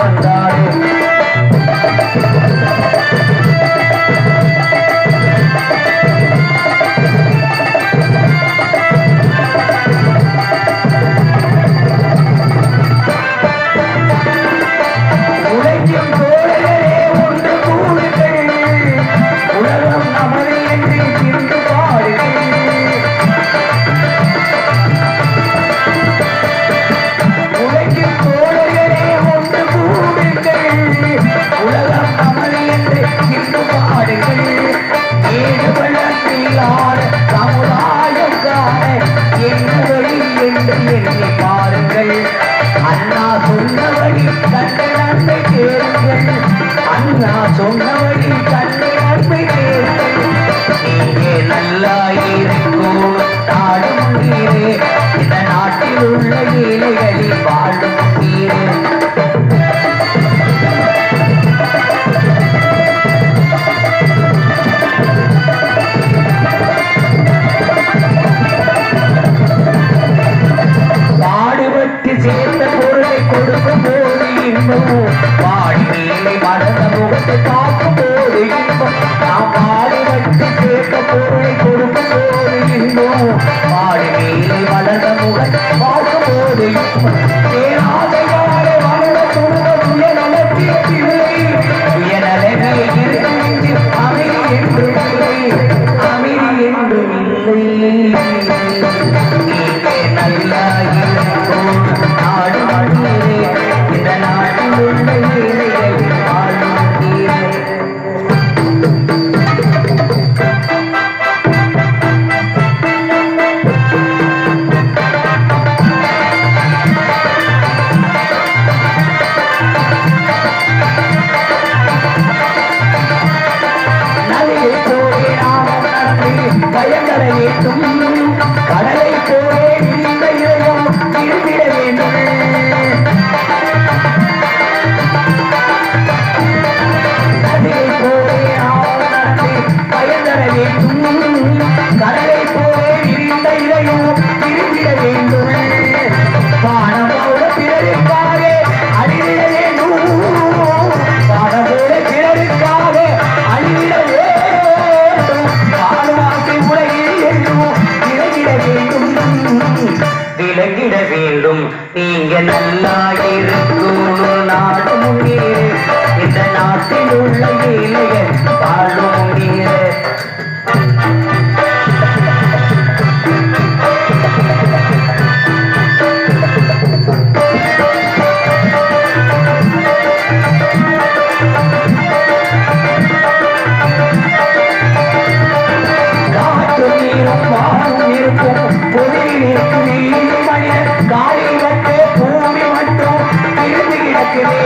வந்தாரு உழைக்கும் தோழர்களே ஒன்று கூடுங்கள் உலகம் நமது என்று சிந்து பாடுங்கள் உழைக்கும் தோழர்களே ஒன்று கூடுங்கள் உலகம் நமது என்று சிந்து பாடுங்கள் ஏழு வளர்ச்சியார் சமுதாயம் காண என்ன வழி என்று எண்ணி பாருங்கள் அண்ணா சொன்னபடி கண்ட நன்மை கேளுங்கள் அண்ணா சொன்னபடி கண்ட நன்மை கேளுங்கள் நீங்க நல்லா இருக்கும் நாடும் நீரே இந்த நாட்டில் உள்ள ஏழைகளில் வாழும் நீரே பாடுபட்டு சேர்த்த பொருளை கொடுக்கும் போது இன்பம் பாடி மேலே மறந்த முகத்தை காக்கும் போது இன்பம் நாம் பாடுபட்டு சேர்த்த பொருளை கொடுக்கும் போது இன்பம் பாடி மேலே வளர்ந்த முகத்தை பார்க்கும் போது இன்பம் ஏனாதையாரை வளர துருவ சுயநலத்தில் இல்லை சுயநலமே இருந்து அமைதி என்று இல்லை அமைதி என்று இல்லை நீங்க நல்லா இருக்கும் நாடு மண்ணீரே இந்த நாட்டில் உள்ள ஏழைகள் வாழும் நீரே நதியை போலே நாமும் நடந்து பயங்களை ஏற்றும் கடலை போலே விரிந்த இதயம் திரும்பிட வேண்டும் நதியை போலே நாமும் நடந்து பயங்களை ஏற்றும் கடலை போலே விரிந்த இதயம் திரும்பிட வேண்டும் வானம் போல பிறருக்காக அழிவிட வேண்டும் வானம் போல பிறருக்காக அழிவிட வேண்டும் வாழ்வாக்கி உலகில் என்றும் விலகிட வேண்டும் விலகிட வேண்டும் நீங்க நல்லா இருக்கும் நாடு முன்னேறு இந்த நாட்டில் உள்ள ஏழைகள் வாழும் முன்னேறு காட்டு நீரும் வானும் இருக்கும் பொருளில் இருக்குதே மனிதன் காலில் வட்டு பூமி மட்டும் இருந்து கிடக்குதே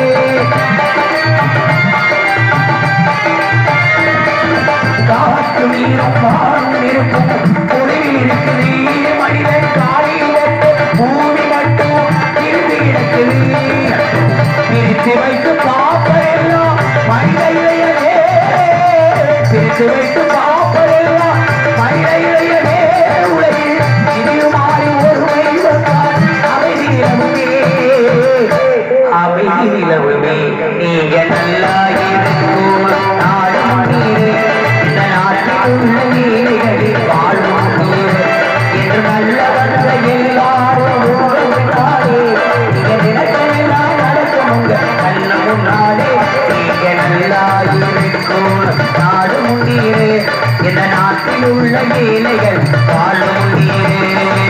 காட்டு நீரும் வானும் இருக்கும் பொருளில் இருக்குதே மனிதன் காலில் வட்டு பூமி மட்டும் இருந்து கிடக்குதே பிரித்து வைத்து பார்ப்பதெல்லாம் மனித இளையனே பிரித்து வைத்து பார்ப்பதெல்லாம் மனித இளையனே உலகில் இனியும் மாறி ஒருமை வந்தால் அமைதி நிலவுமே அமைதி நிலவுமே நீங்க நல்லா இருக்கும் நாடும் நீரே இந்த நாட்டில் உள்ள ஏழைகளில் வாழும் நீரே என்று நல்லவர்கள் எல்லாரும் உறவுகிறாரே நீங்க நினைச்சதெல்லாம் நடக்கும் உங்க கண்ணு முன்னாலே நீங்க நல்லா இருக்கும் நாடு முன்னீரே இந்த நாட்டில் உள்ள ஏழைகள் வாழும் நீரே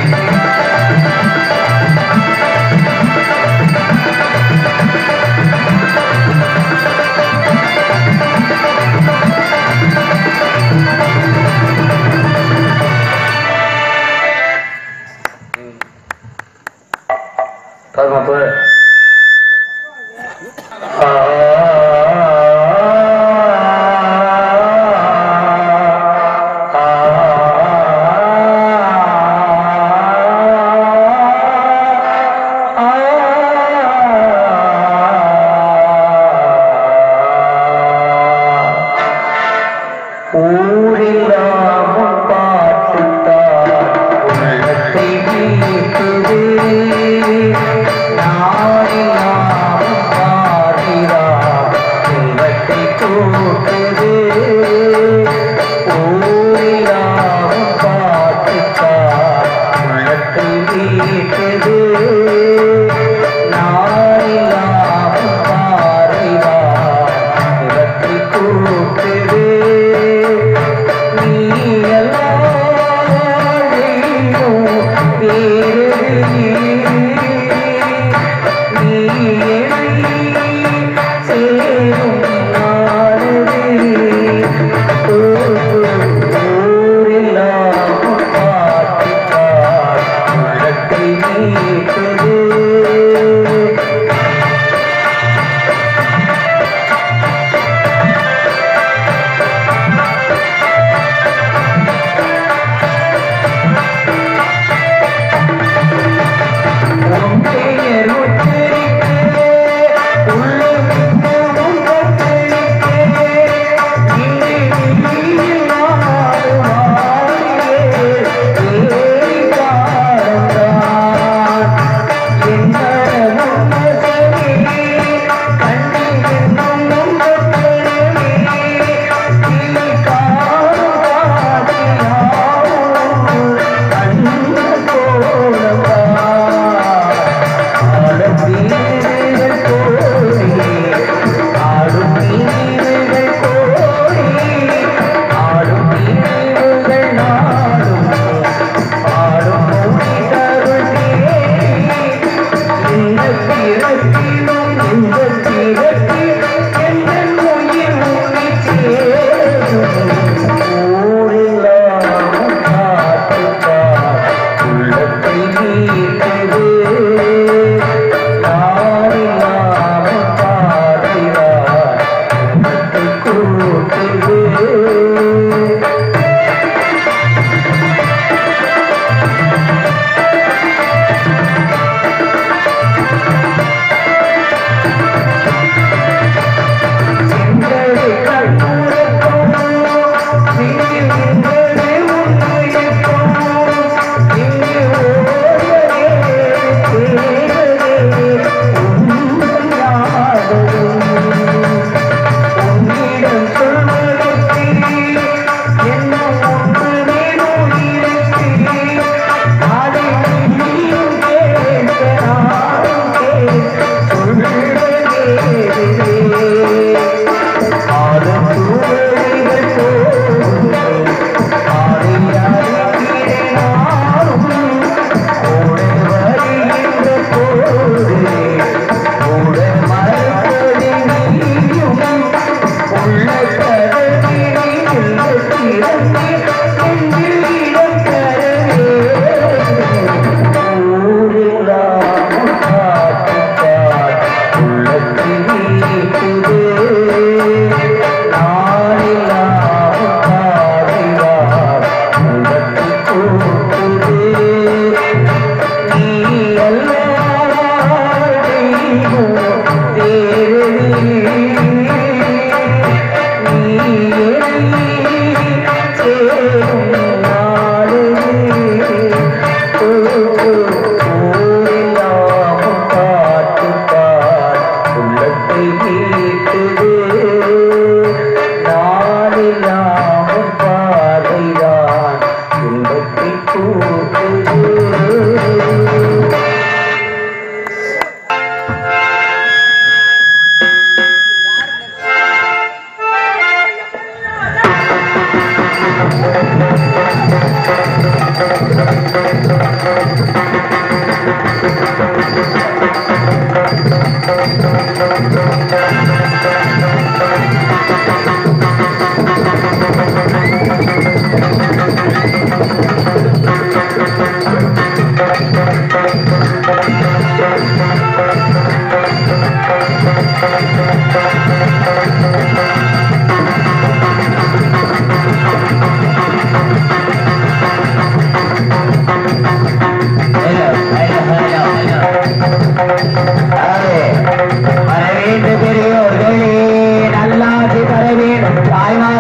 பரமப்பு ஊரெல்லாம் பாட்டுத்தான் உள்ளத்தை மீட்டுதே நாடெல்லாம்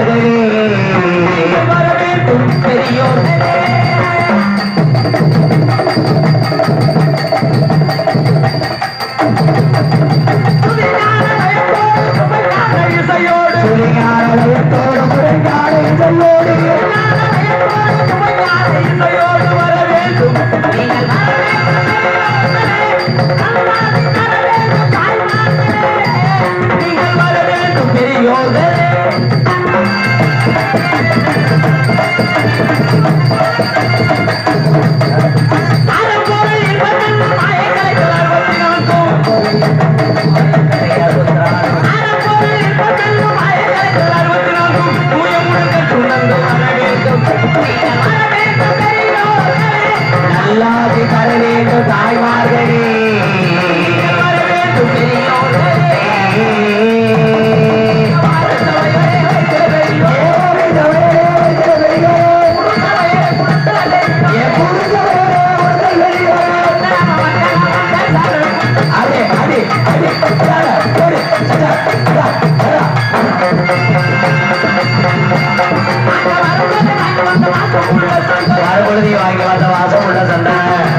தாய்மார்களே வர வேண்டும் பெரியோர்களே துதியான வயத்தோடு சுவையான இசையோடு சுழியான வயத்தோடு முறையான இசையோடு சுவையான இசையோடு வர வேண்டும் நீங்கள் வர வேண்டும் நீங்கள் வர வேண்டும் பெரியோர்களே அறப்பொருள் இன்பத்தின் மாயங்களை அறுபத்தி நான்கும் அறப்பொருள் இன்பத்தின் மாயங்களை அறுபத்தி நான்கும் தூய முழுக்க சுண்ணங்கள் வர வேண்டும் நீங்கள் வர வேண்டும் பெரியோர்களே நல்லாதி தர வேண்டும் தாய்மார்களே நீங்கள் வர வேண்டும் பெரியோர்களே வாழ்த்தவையே வைக்கிற பெரியோர் அதே அதே அதே போடு மறுபொழுதி வாங்கி வந்த வாசம் உள்ள சண்டை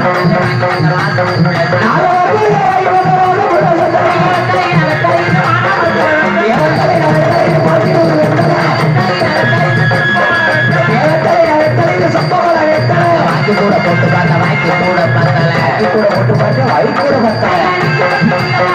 வாங்கி கூட போட்டு பார்த்த வாங்கி கூட பத்தல கூட போட்டு பார்த்த வாங்கி கூட பத்தல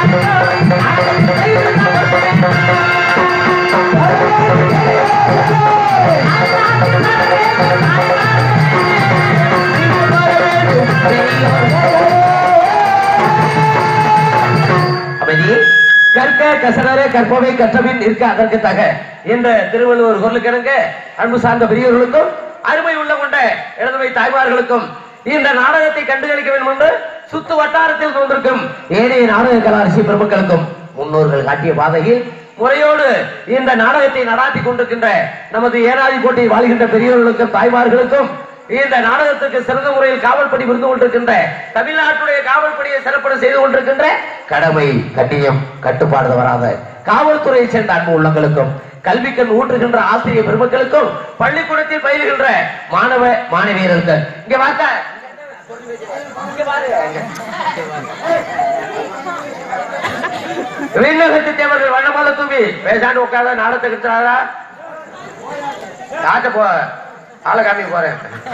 அமைதி கற்க கசடர கற்பவை கற்றபின் இருக்க அதற்கு தக என்ற திருவள்ளுவர் குரலுக்கிணங்க அன்பு சார்ந்த பெரியவர்களுக்கும் அருமை உள்ள கொண்ட இடதுமை தாய்மார்களுக்கும் இந்த நாடகத்தை கண்டுகளிக்க வேண்டும் என்று சுத்து வட்டாரத்தில் தோன்றிருக்கும் ஏனைய நாடக கலாரசி பெருமக்களுக்கும் முன்னோர்கள் காட்டிய பாதையில் முறையோடு இந்த நாடகத்தை நடாத்தி கொண்டிருக்கின்ற நமது ஏனாதி கோட்டை வாழ்கின்ற பெரியவர்களுக்கும் தாய்மார்களுக்கும் இந்த நாடகத்துக்கு சிறந்த முறையில் காவல்படி புரிந்து கொண்டிருக்கின்ற தமிழ்நாட்டுடைய காவல்படியை சிறப்பட செய்து கொண்டிருக்கின்ற கடமை கண்ணியம் கட்டுப்பாடு வராத காவல்துறையை சேர்ந்த அன்பு உள்ளங்களுக்கும் கல்விக்கண் ஊற்றுகின்ற ஆசிரியர் பெருமக்களுக்கும் பள்ளிக்கூடத்தில் பயிலுகின்ற மாணவ மாணவியர்களுக்கு இங்க வாக்க இங்க பாரு. விண்ணகத்து தேவர்கள் வண்ணமால தூவி பேசாண்டு உட்காத நாடகத்தை கிட்டாரா காட்ட போ ஆளை காமி போறேன்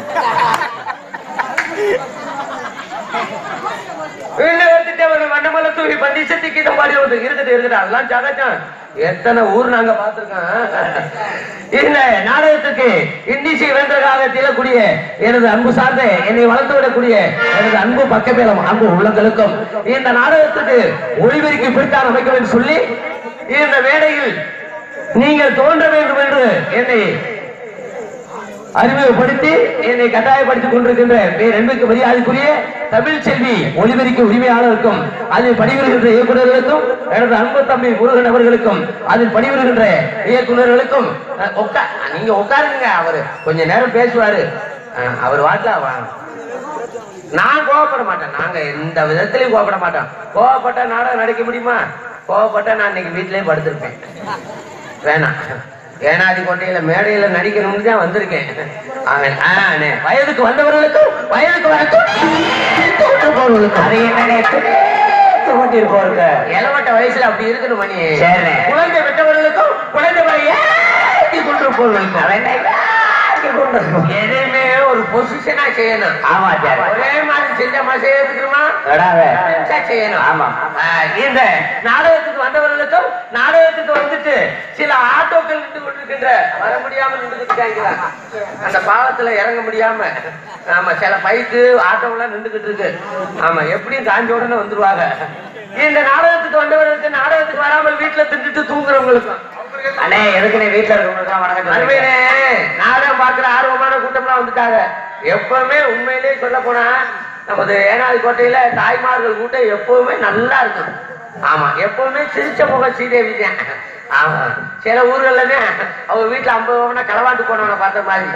விண்ணகத்து தேவர்கள் வண்ணமால தூவி பந்தி சக்தி கீதம் பாடி வந்து இருக்குது இருக்குது அதெல்லாம் சகஜம் எத்தனை ஊர் நாங்க பார்த்திருக்கோம் இந்த நாடகத்துக்கு இன்னிசை வென்றதாக திகழக்கூடிய எனது அன்பு சார்ந்த என்னை வளர்த்து விடக்கூடிய எனது அன்பு பக்கமேலம் அன்பு உள்ளங்களுக்கும் இந்த நாடகத்துக்கு ஒளிபெருக்கி பிடித்தான் அமைக்க வேண்டும் சொல்லி இந்த வேளையில் நீங்கள் தோன்ற வேண்டும் என்று என்னை அறிமுகப்படுத்தி என்னை கட்டாயப்படுத்திக் கொண்டிருக்கின்ற பேர் என்பதற்கு மரியாதைக்குரிய தமிழ் செல்வி ஒளிபெருக்க உரிமையாளருக்கும் அதில் பணிபுரிகின்ற இயக்குநர்களுக்கும் எனது அன்பு தம்பி முருகன் அவர்களுக்கும் அதில் பணிபுரிகின்ற இயக்குநர்களுக்கும் அஹ், உட்கா நீங்க உட்காருங்க அவரு கொஞ்ச நேரம் பேசுவாரு அஹ், அவர் வாட்டா வா நான் கோவப்பட மாட்டேன் நாங்க எந்த விதத்திலையும் கோவப்பட மாட்டோம் கோவப்பட்டா நாடகம் நடிக்க முடியுமா கோவப்பட்டா நான் இன்னைக்கு வீட்டிலேயே படுத்திருப்பேன் வேணாம் ஏனாதி கோட்டையில மேடையில நடிக்கணும்னு தான் வந்திருக்கேன் அவன் ஆ, அண்ணே, வயதுக்கு வந்தவர்களுக்கும் வயதுக்கு வரவர்களுக்கும் அது என்னடே கொண்டிருப்போருங்க இளவட்ட வயசுல அப்படி இருக்கணும் மணி சரி. குழந்தை விட்டவர்களுக்கும் குழந்தை ஏற்றி கொண்டிருப்பவர்களுக்கும் அவன் என்ன ஏத்தி கொண்டிருப்போம். எதையுமே ஒரு பொசிஷனா செய்யணும் ஆமா சார் ஒரே மாதிரி செஞ்ச செய்யணுமா எடாவே. செய்யணும் ஆமா. ஆ, இந்த நாடகத்துக்கு வந்தவர்களுக்கும் நாடகத்துக்கு வந்துட்டு சில ஆட்டோக்கள் நின்று கொண்டிருக்கின்ற வர முடியாம நின்றுட்டு இருக்காங்களா அந்த பாலத்துல இறங்க முடியாம ஆமா சில பைக்கு ஆட்டோவெல்லாம் நின்றுகிட்டு இருக்கு ஆமா எப்படியும் காஞ்ச உடனே வந்துருவாங்க இந்த நாடகத்துக்கு வந்தவர்களுக்கு நாடகத்துக்கு வராமல் வீட்டுல தின்னுட்டு தூங்குறவங்களுக்கும் அண்ணே எதுக்குண்ணே வீட்டுல இருக்கவங்களுக்கு வணக்கம் சொல்லுங்க. அருமையிலே நாடகம் பார்க்கிற ஆர்வமான கூட்டம்லாம் வந்துட்டாங்க எப்பவுமே உண்மையிலேயே சொல்ல போனா நமது ஏனாதி கோட்டையில தாய்மார்கள் கூட்டம் எப்பவுமே நல்லா இருக்கும் ஆமா எப்பவுமே சிரிச்ச முக ஸ்ரீதேவி தான் ஆமா சில ஊர்கள்ல அவங்க வீட்டுல ஐம்பது பவனா களவாண்டு போனவனை பார்த்த மாதிரி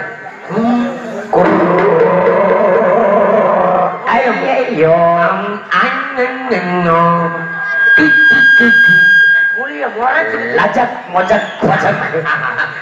ஐயையோ. அம், அண்ணன் என்னோ. டி, டி, டி, டி. மொழிய முறைச்சு லச்சக் மொச்சக் மொச்சக்.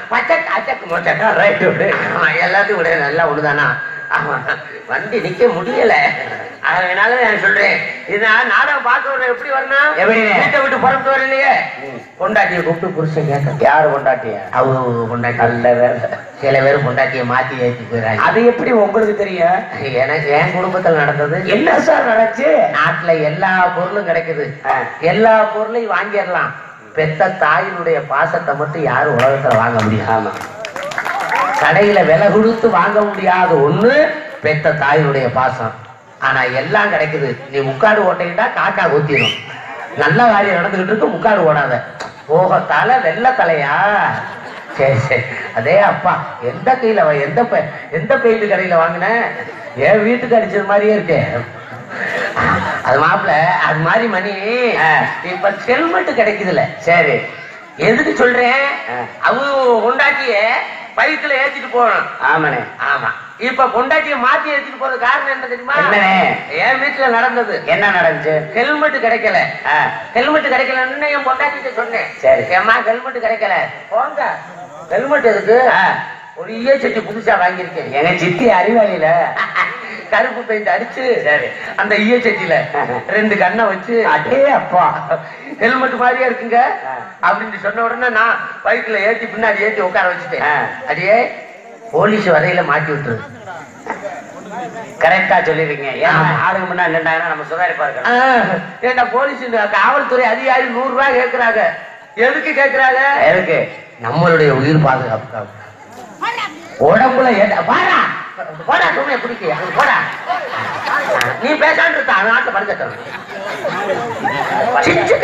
பச்சக் அச்சக் மொச்சக் ரைட் விடு ஆமா எல்லாத்தையும் விட நல்லா ஒண்ணுதானா ஆமா வண்டி நிக்க முடியல அதனால நான் சொல்றேன் இது நான் நாடகம் பார்க்க வர எப்படி வரணும் எப்படிண்ணே? வீட்டை விட்டு புறப்பட்டு வரலையே பொண்டாட்டியை கூப்பிட்டு புருஷன் கேட்க யாரு கொண்டாட்டிய அவங்க பொண்டாட்டி நல்ல வேலை சில பேர் பொண்டாட்டியை மாத்தி ஏத்தி போயிடறாங்க அது எப்படி உங்களுக்கு தெரியும் எனக்கு என் குடும்பத்துல நடந்தது என்ன சார் நடந்துச்சு நாட்டுல எல்லா பொருளும் கிடைக்குது ஆ. எல்லா பொருளையும் வாங்கிடலாம் பெத்த தாயினுடைய பாசத்தை மட்டும் யாரும் உலகத்துல வாங்க முடியும் ஆமா கடையில விலை கொடுத்து வாங்க முடியாத ஒண்ணு பெத்த தாயினுடைய பாசம் ஆனா எல்லாம் கிடைக்குது நீ முக்காடு ஓட்டையிட்டா காக்கா கொத்திடும் நல்ல காரியம் நடந்துகிட்டு இருக்கு முக்காடு ஓடாத போகத்தால வெள்ள தலையா சரி சரி அதே அப்பா எந்த கையில வா- எந்த பெ- எந்த பெயிண்ட் கடையில வாங்கின என் வீட்டுக்கு அடிச்சது மாதிரியே இருக்கு அது மாப்பிள அது மாதிரி மணி ஆ. இப்ப ஹெல்மெட் கிடைக்குதுல்ல சரி எதுக்கு சொல்றேன் ஆ. அவங்க பொண்டாட்டிய பைக்குல ஏத்திட்டு போறோம் ஆமாண்ணே ஆமா இப்ப பொண்டாட்டிய மாத்தி ஏத்திட்டு போறது காரணம் என்ன தெரியுமா என்னண்ணே? என் வீட்டுல நடந்தது என்ன நடந்துச்சு ஹெல்மெட் கிடைக்கல ஆ, ஹெல்மெட் கிடைக்கலன்னு என் பொண்டாட்டிட்ட சொன்னேன் சரி. ஏம்மா ஹெல்மெட் கிடைக்கல போங்க ஹெல்மெட் எதுக்கு ஆ. ஒரு ஈய சட்டி புதுசா வாங்கியிருக்கேன் எங்க சித்தி அறிவாளியில கருப்பு பெயிண்ட் அடிச்சு சரி. அந்த ஈய சட்டியில ரெண்டு கண்ணை வச்சு அடே அப்பா ஹெல்மெட் மாதிரியா இருக்குங்க ஆ. அப்படின்னு சொன்ன உடனே நான் பைக்ல ஏத்தி பின்னாடி ஏத்தி உட்கார வச்சுட்டேன் ஆ. அடியே போலீஸ் வரையில மாட்டி விட்டுரு கரெக்டா சொல்லிருக்கீங்க ஏன் ஆமா. ஆளுங்க முன்னாடி நின்றாங்கன்னா நம்ம சுதாரிப்பா ஆ, இருக்கணும் ஏண்டா போலீஸ் காவல்துறை அதிகாரி நூறு ரூபாய் கேக்குறாங்க எதுக்கு கேக்குறாங்க எதுக்கு நம்மளுடைய உயிர் பாதுகாப்பு உடம்புல ஏண்டா வாடா போடா சும்மா பிடிக்க அங்க போடா நீ பேசாண்டு இருக்க அவன் நாட்டை படுக்கட்டும் சிச்சுக்க.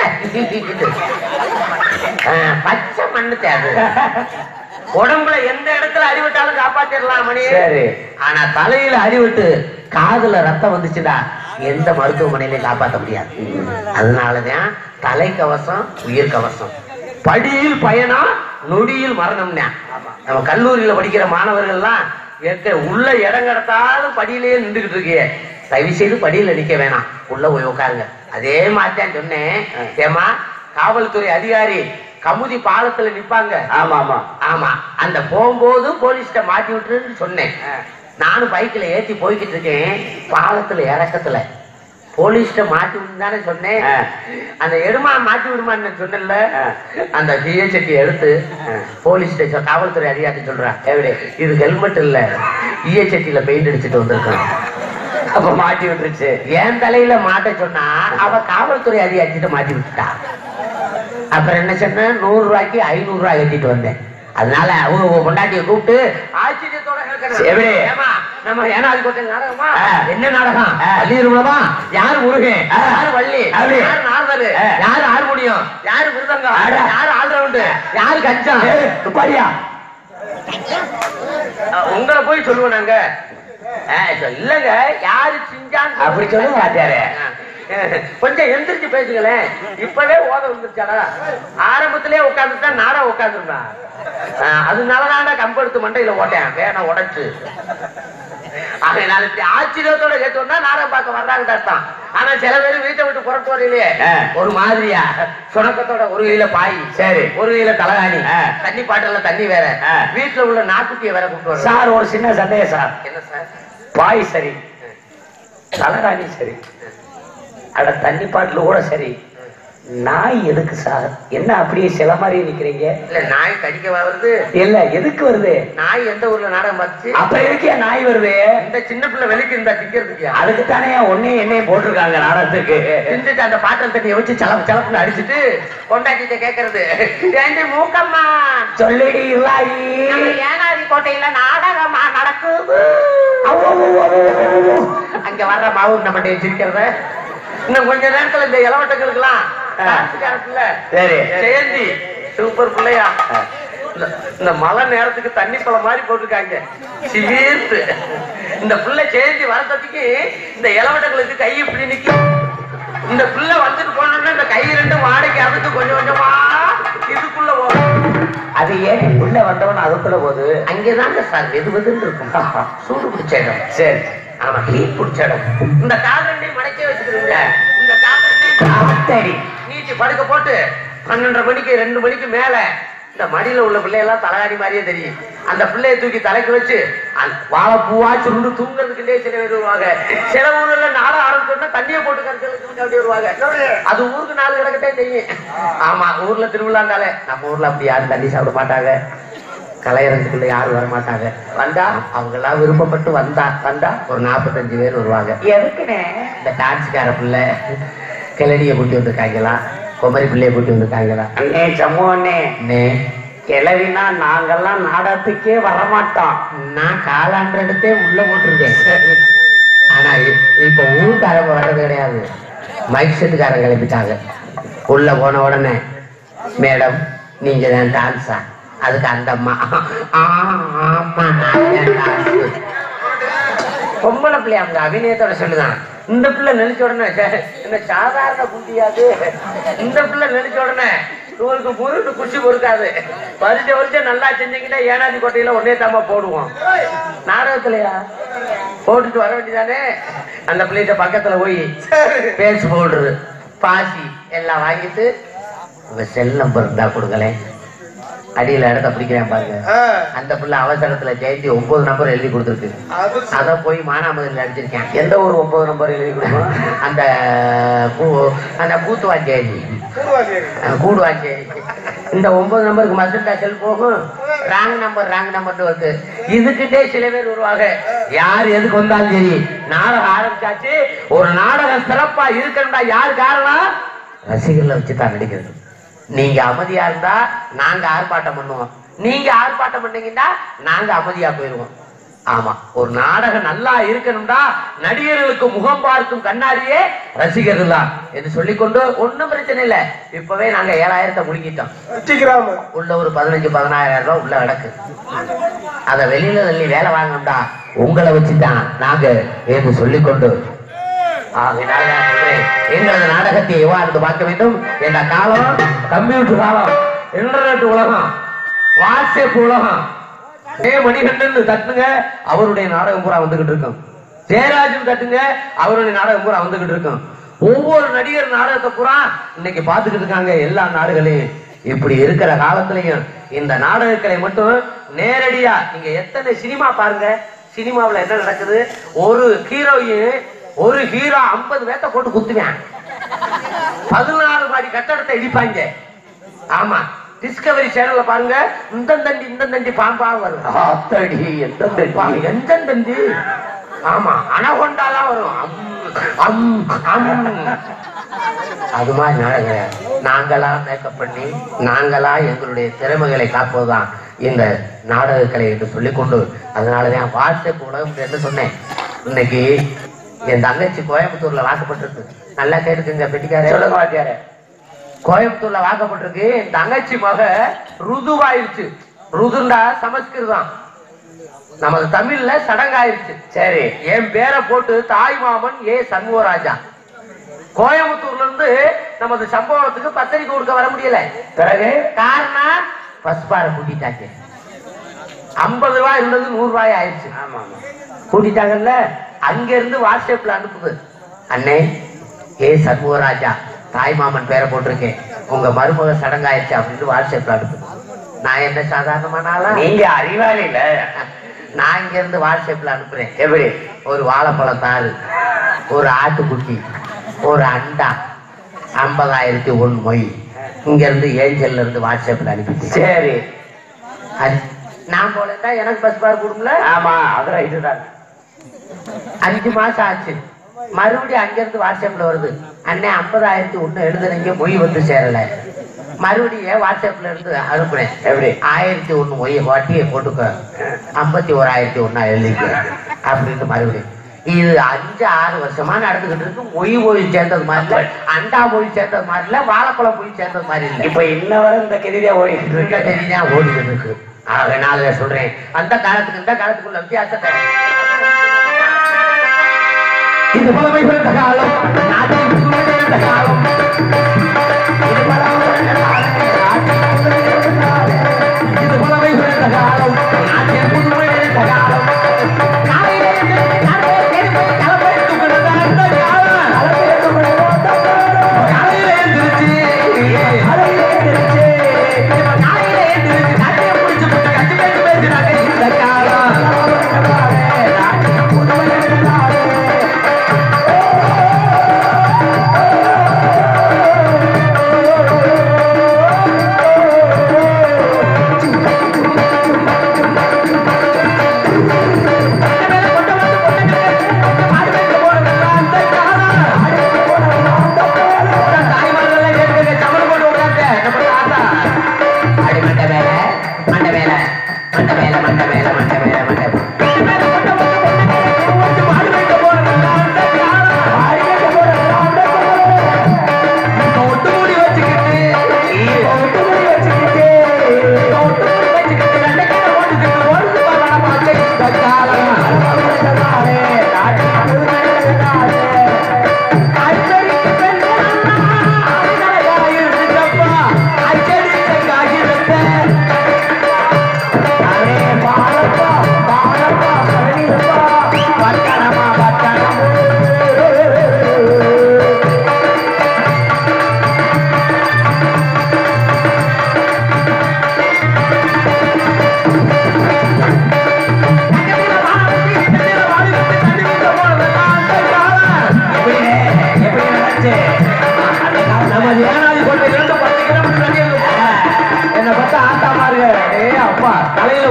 ஆ, பச்சை மண்ணு தேவை உடம்புல எந்த இடத்துல அடிவிட்டாலும் காப்பாத்திடலாம் மணி சரி ஆனா தலையில அடிவிட்டு காதுல ரத்தம் வந்துச்சுடா எந்த மருத்துவமனையிலையும் காப்பாற்ற முடியாது அதனாலதான் தலைக்கவசம் உயிர் கவசம் படியில் பயணம் நொடியில் மரணம்னா நம்ம கல்லூரியில படிக்கிற மாணவர்கள்லாம் எக்க உள்ள இடம் கிடத்தாலும் படியிலேயே நின்றுகிட்டு இருக்கே தயவு செய்து படியில நிக்க வேணாம் உள்ள போய் உட்காருங்க அதே மாதிரி தான் சொன்னேன் ஏமா காவல்துறை அதிகாரி கமுதி பாலத்துல நிப்பாங்க ஆமா ஆமா ஆமா அந்த போகும்போது போலீஸ்ட மாட்டி விட்டுருன்னு சொன்னேன் நானும் பைக்ல ஏத்தி போய்கிட்டு இருக்கேன் பாலத்துல இறக்கத்துல போலீஸ்ட மாட்டி விடுன்னு தானே சொன்னேன் ஆ. அந்த எடுமா மாட்டி விடுமான்னு சொன்னேன்ல ஆ. அந்த பிஹெச்டி எடுத்து போலீஸ்ட சொ- காவல்துறை அதிகாரி சொல்றான் எப்படி இது ஹெல்மெட் இல்ல இஹெச்டில பெயிண்ட் அடிச்சுட்டு வந்திருக்கான் அப்ப மாட்டி விட்டுருச்சு என் தலையில மாட்ட சொன்னா அவ காவல்துறை அதிகாரிகிட்ட மாட்டி விட்டுட்டா அப்புறம் என்ன சொன்ன நூறு ரூபாய்க்கு ஐநூறு ரூபாய் கட்டிட்டு வந்தேன் அதனால அவங்க பொண்டாட்டிய கூப்பிட்டு ஆச்சரியத்தோட கேட்கணும். எப்படி? ஏம்மா, நம்ம ஏனாதி கோட்டை நாடகமா ஆ. என்ன நாடகம் ஆ. பள்ளியிருமலமா யார் முருகன் ஆ. யார் வள்ளி அப்படி. யார் நார்மலு ஆ. யார் ஹார்மோனியம் யார் மிருதங்கம் அட. யார் ஆல்ரவுண்டு யார் கஞ்சம் ஏய், துப்பாரியா உங்களை போய் சொல்லுவோம் நாங்க ஆ, சொ- இல்லங்க யாரு செஞ்சான்னு அப்படி சொல்லுங்க வாத்தியாரே. கொஞ்சம் எந்திரிச்சு பேசுங்களேன் இப்பவே ஓத வந்துருச்சாடா ஆரம்பத்திலே உட்காந்துட்டா நாடா உட்காந்துருந்தா அதனாலதான் கம்பெடுத்து மண்டையில ஓட்டேன் வேணாம் உடைச்சு அதனால இப்படி ஆச்சரியத்தோட கேட்டோம்னா நாடகம் பார்க்க வர்றாங்க அர்த்தம் ஆனா சில பேர் வீட்டை விட்டு புறத்து வரையிலே ஆ. ஒரு மாதிரியா சுணக்கத்தோட ஒரு கையில பாய் சரி. ஒரு கையில தலகாணி ஆ. தண்ணி பாட்டில தண்ணி வேற ஆ. வீட்டுல உள்ள நாக்குட்டியை வேற கூப்பிட்டு வர்றாங்க. சார் ஒரு சின்ன சந்தேகம் சார் என்ன சார் பாய் சரி தலகாணி சரி அட தண்ணி பாட்டில் கூட சரி நாய் எதுக்கு சார் என்ன அப்படியே சில மாதிரி நிக்கிறீங்க இல்ல நாய் கடிக்க வருது இல்ல எதுக்கு வருது நாய் எந்த ஊர்ல நாடகம் பார்த்துச்சு அப்ப எதுக்கு ஏன் நாய் வருது இந்த சின்ன பிள்ளை வெளிக்கு இருந்தா திங்கிறதுக்கு அதுக்கு தானே ஒன்னையும் என்னையும் போட்டிருக்காங்க நாடகத்துக்கு தின்னுட்டு அந்த பாட்டில் தண்ணியை வச்சு சலப்பு சலப்புன்னு அடிச்சுட்டு கொண்டாட்டிட்ட கேக்குறது ஏண்டி மூக்கம்மா சொல்லிடி இல்லாயி நம்ம ஏனாதி கோட்டையில நாடகமா நடக்குது அங்க வர்ற மாவு நம்ம சிரிக்கிறத இன்னும் கொஞ்ச நேரத்துல இந்த இளவட்டங்களுக்கெல்லாம் டான்ஸுக்காரத்துல சரி ஜெயந்தி சூப்பர் பிள்ளையா இந்த- இந்த மழை நேரத்துக்கு தண்ணி பழம் மாதிரி போட்டிருக்காங்க சிவீர்த்து இந்த பிள்ளை ஜெயந்தி வரத்துக்கு இந்த இளவட்டங்களுக்கு கை இப்படி நிக்கும் இந்த பிள்ளை வந்துட்டு போனோம்னா இந்த கை ரெண்டு வாடகைக்கு அதுக்கு கொஞ்சம் கொஞ்சமா இதுக்குள்ள போகும் அது ஏன் உள்ள வந்தவன் அதுக்குள்ள போகுது அங்கேதாங்க சார் வெது வெதுன்னு இருக்கும் சூடு பிடிச்ச இடம் சரி ஆமா ஹீட் பிடிச்ச இடம் இந்த கால் ரெண்டையும் மடக்கே வச்சுக்கிறீங்க இந்த கால் ரெண்டையும் அத்தடி நீட்டி படுக்க போட்டு பன்னெண்டரை மணிக்கு ரெண்டு மணிக்கு மேல இந்த மடியில உள்ள பிள்ளையெல்லாம் தலையாடி மாதிரியே தெரியும் அந்த பிள்ளையை தூக்கி தலைக்கு வச்சு அந்த வாழைப்பூவா சுருண்டு தூங்குறதுக்குள்ளே சில பேர் வருவாங்க சில ஊர்ல நாடகம் ஆரம்பிச்சோம்னா தண்ணியை போட்டு கரைக்கிறதுக்கு அப்படி வருவாங்க அது ஊருக்கு நாலு கிடக்கட்டே தெரியும் ஆமா ஊர்ல திருவிழாந்தாலே நம்ம ஊர்ல அப்படி யாரும் தண்ணி சாப்பிட மாட்டாங்க கலையரங்குக்குள்ள யாரும் வர மாட்டாங்க வந்தா அவங்க எல்லாம் விருப்பப்பட்டு வந்தா வந்தா ஒரு நாற்பத்தஞ்சு பேர் வருவாங்க எதுக்குண்ணே இந்த டான்ஸ்கார பிள்ளை கிளடிய கூட்டி வந்திருக்காங்களா குமரி பிள்ளைய கூட்டி வந்திருக்காங்களா அண்ணே சமூகண்ணே அண்ணே, கிளவினா நாங்கெல்லாம் நாடகத்துக்கே வரமாட்டோம் நான் காலாண்டு எடுத்தே உள்ள போட்டிருக்கேன் ஆனா இ- இப்ப ஊருக்காரங்க வர்றது கிடையாது மைக் செட்டுக்காரங்க கிளம்பிட்டாங்க உள்ள போன உடனே மேடம் நீங்க தான் டான்ஸா அதுக்கு அந்த அம்மா "ஆ, ஆமா நான் தான் டான்ஸ் பொம்பளை பிள்ளை அவங்க அபிநயத்தோட சொல்லுதான் இந்த பிள்ளை நினைச்ச உடனே "சே, என்ன சாதாரண குண்டியாது இந்த பிள்ளை நினைச்ச உடனே உங்களுக்கு முருட்டு குச்சி பொறுக்காது வருஷ வருஷம் நல்லா செஞ்சீங்கன்னா ஏனாதி கோட்டையில ஒன்னே தாமா போடுவோம் நாடகத்திலயா போட்டுட்டு வர வேண்டியதானே அந்த பிள்ளைகிட்ட பக்கத்துல போய் பேஸ் போடுறது பாசி எல்லாம் வாங்கிட்டு உங்க செல் நம்பர் இருந்தா கொடுங்களேன் அடியில இடத்த பிடிக்கிறேன் பாருங்க அந்த பிள்ளை அவசரத்துல ஜெயந்தி ஒன்பது நம்பர் எழுதி கொடுத்துருக்கு அத போய் மானாமதுல அடிச்சிருக்கேன் எந்த ஒரு ஒன்பது நம்பர் எழுதி கொடுக்கணும் அந்த பூ- அந்த கூத்துவாஞ்சேரி கூடுவாஞ்சேரி இந்த ஒன்பது நம்பருக்கு மசண்டா செல் போகும் ராங் நம்பர் ராங் நம்பர் வருது இதுக்கிட்டே சில பேர் வருவாங்க யார் எதுக்கு வந்தாலும் சரி நாடகம் ஆரம்பிச்சாச்சு ஒரு நாடகம் சிறப்பா இருக்கணும்டா யார் காரணம் ரசிகர்களை வச்சு தான் நடிக்கிறது நீங்க அமைதியா இருந்தா நாங்க ஆர்ப்பாட்டம் பண்ணுவோம் நீங்க ஆர்ப்பாட்டம் பண்ணீங்கன்னா நாங்க அமைதியா போயிருவோம் ஆமா ஒரு நாடகம் நல்லா இருக்கணும்டா நடிகர்களுக்கு முகம் பார்க்கும் கண்ணாடியே ரசிகர்கள் தான் என்று சொல்லிக்கொண்டு ஒண்ணும் பிரச்சனை இல்ல இப்பவே நாங்க ஏழாயிரத்தை முழுங்கிட்டோம் உள்ள ஒரு பதினஞ்சு பதினாயிரம் ரூபாய் உள்ள கிடக்கு அத வெளியில தள்ளி வேலை வாங்கணும்டா உங்களை வச்சுதான் நாங்க என்று சொல்லிக்கொண்டு ஆகையினால் நான் சொல்றேன், எங்களது நாடகத்தை எவ்வாறு பார்க்க வேண்டும் என்ற காலம் கம்ப்யூட்டர் காலம் இன்டர்நெட் உலகம் வாட்ஸ்அப் உலகம் ஏ மணிகண்டன் தட்டுங்க அவருடைய நாடகம் பூரா வந்துகிட்டு இருக்கும் ஜெயராஜன் தட்டுங்க அவருடைய நாடகம் பூரா வந்துகிட்டு இருக்கும் ஒவ்வொரு நடிகர் நாடகத்தை பூரா இன்னைக்கு பார்த்துக்கிட்டு இருக்காங்க எல்லா நாடுகளையும் இப்படி இருக்கிற காலத்திலையும் இந்த நாடகங்களை மட்டும் நேரடியா நீங்க எத்தனை சினிமா பாருங்க சினிமாவுல என்ன நடக்குது ஒரு ஹீரோயின் ஒரு ஹீரோ ஐம்பது பேத்த போட்டு குத்துவேன் பதினாறு மாடி கட்டடத்தை இடிப்பாங்க ஆமா டிஸ்கவரி சேனல்ல பாருங்க இந்த தண்டி இந்த தண்டி பாம்பா வரும் அத்தடி எந்த தண்டி எந்த தண்டி ஆமா அனகொண்டாலாம் வரும் அம், அம், அம். அது மாதிரி நாடகம் நாங்களா மேக்கப் பண்ணி நாங்களா எங்களுடைய திறமைகளை காப்பதுதான் இந்த நாடகக்கலை என்று சொல்லிக்கொண்டு அதனாலதான் வாட்ஸ்அப் உலகம் என்று சொன்னேன் இன்னைக்கு என் தங்கச்சி கோயம்புத்தூர்ல வாக்கப்பட்டிருக்கு நல்லா கேட்டுக்குங்க பெட்டிக்காரே சொல்லுங்க வாத்தியாரே கோயம்புத்தூர்ல வாக்கப்பட்டிருக்கு என் தங்கச்சி மக ருதுவாயிருச்சு ருதுண்டா சமஸ்கிருதம் நமது தமிழ்ல சடங்காயிருச்சு சரி என் பேரை போட்டு தாய் மாமன் ஏ சண்முகராஜா கோயம்புத்தூர்ல இருந்து நமது சம்பவத்துக்கு பத்திரிக்கை கொடுக்க வர முடியல பிறகு காரணம் பஸ்பார கூட்டிட்டாங்க ஐம்பது ரூபாய் இருந்தது நூறு ரூபாய் ஆயிடுச்சு ஆமா கூட்டிட்டாங்கல்ல அங்க இருந்து வாட்ஸ்அப்ல அனுப்புது அண்ணே ஏ சண்முகராஜா தாய் மாமன் பேரை போட்டிருக்கேன் உங்க மருமக சடங்காயிருச்சு அப்படின்னு வாட்ஸ்அப்ல அனுப்புது நான் என்ன சாதாரணமான ஆளா நீங்க அறிவாளி இல்ல நான் இங்க இருந்து வாட்ஸ்அப்ல அனுப்புறேன் எப்படி ஒரு வாழைப்பழம் தாள் ஒரு ஆட்டுக்குட்டி ஒரு அண்டா ஐம்பதாயிரத்தி ஒன் மொய் இங்க இருந்து ஏஞ்சல்ல இருந்து வாட்ஸ்அப்ல அனுப்பிட்டு சரி நான் போலட்டா எனக்கு பஸ் பார் கொடுக்கல ஆமா அது ரைட்டு தான் அஞ்சு மாசம் ஆச்சு மறுபடியும் அங்க இருந்து வாட்ஸ்அப்ல வருது அண்ணே ஐம்பதாயிரத்தி ஒண்ணு எழுதுறீங்க மொய் வந்து சேரல மறுபடியும் வாட்ஸ்அப்ல இருந்து அனுப்புறேன் எப்படி ஆயிரத்தி ஒண்ணு மொய் வட்டியை போட்டுக்க ஐம்பத்தி ஓராயிரத்தி ஒண்ணா எழுதிக்க அப்படின்னு மறுபடியும் இது அஞ்சு ஆறு வருஷமா நடந்துகிட்டு இருக்கு மொய் மொழி சேர்ந்தது மாதிரி இல்ல அண்டா மொழி சேர்ந்தது மாதிரி இல்ல வாழைப்பழம் மொழி சேர்ந்தது மாதிரி இல்ல இப்ப இன்ன வரை இந்த கெதிரியா ஓடிட்டு இருக்க இருக்கு தெரியுதான் ஓடிக்கிட்டு இருக்கு அதனால சொல்றேன் அந்த காலத்துக்கு இந்த காலத்துக்குள்ள வித்தியாசத்தை இது புலமை பிறந்த காலம் நாட்டின் புதுமை பிறந்த காலம் இது பலமை பிறந்த காலம், நாட்டின் புதுமை பிறந்த காலம். இது புலமை பிறந்த காலம் நாட்டின் புதுமை பிறந்த காலம் காலையிலே எழுந்து நடந்தே தேடி போய் கலப்பை தூக்குறது அந்த காலம். காலையிலே எழுந்திருச்சு. காலையிலே எழுந்திருச்சு. இப்ப காலையிலே எழுந்திருச்சு.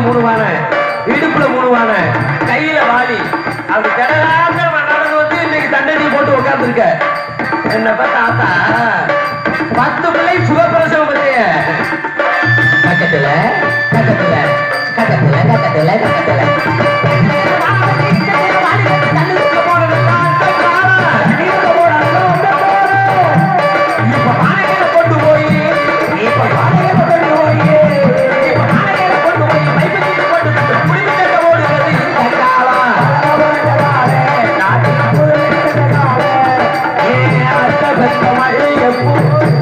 மூணு வானை இடுப்புல மூணு வானை கையில வாளி அப்படி கடலாக நடந்து வந்து இன்னைக்கு தண்டனை போட்டு உட்கார்ந்துருக்க என்னப்பா தாத்தா பத்து பிள்ளை சுகப்பிரசவம் பத்திய பக்கத்துல பக்கத்துல பக்கத்துல பக்கத்துல பக்கத்துல இப்ப வாழையில கொண்டு போய் இப்ப வாழையில கொண்டு போய் இப்ப வாழையில கொண்டு போய் மைப்பத்திட்டு கொண்டு குடிமிட்ட ஓடுகிறது இந்த காலம் நாட்டின் முதலில் காலம் ஏன் அர்த்த பெற்ற மழையை பூ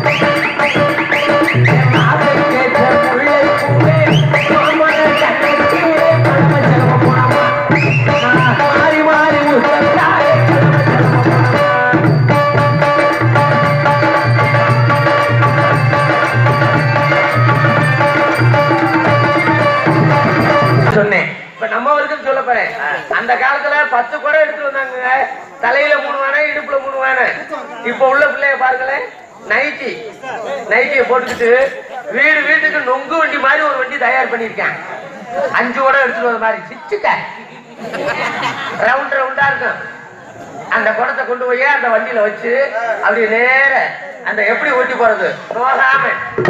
ஆசை கேட்ட முல்லை பூவே மாமன கண்ணை கீழே பழம செலவு போனமா மாறி மாறி முத்தத்தாயே சொன்னேன் இப்ப நம்ம வரைக்கும் சொல்ல போறேன் அந்த காலத்துல பத்து குடம் எடுத்து வந்தாங்க தலையில மூணு வானை இடுப்புல மூணு வானை இப்ப உள்ள பிள்ளைய பாருங்களேன் நைட்டி நைட்டியை போட்டுக்கிட்டு வீடு வீட்டுக்கு நொங்கு வண்டி மாதிரி ஒரு வண்டி தயார் பண்ணிருக்கேன் அஞ்சு குடம் எடுத்துட்டு வந்த மாதிரி சிச்சுக்க ரவுண்ட் ரவுண்டா இருக்கும் அந்த குடத்தை கொண்டு போய் அந்த வண்டியில வச்சு அப்படி நேர அந்த எப்படி ஓட்டி போறது நோகாம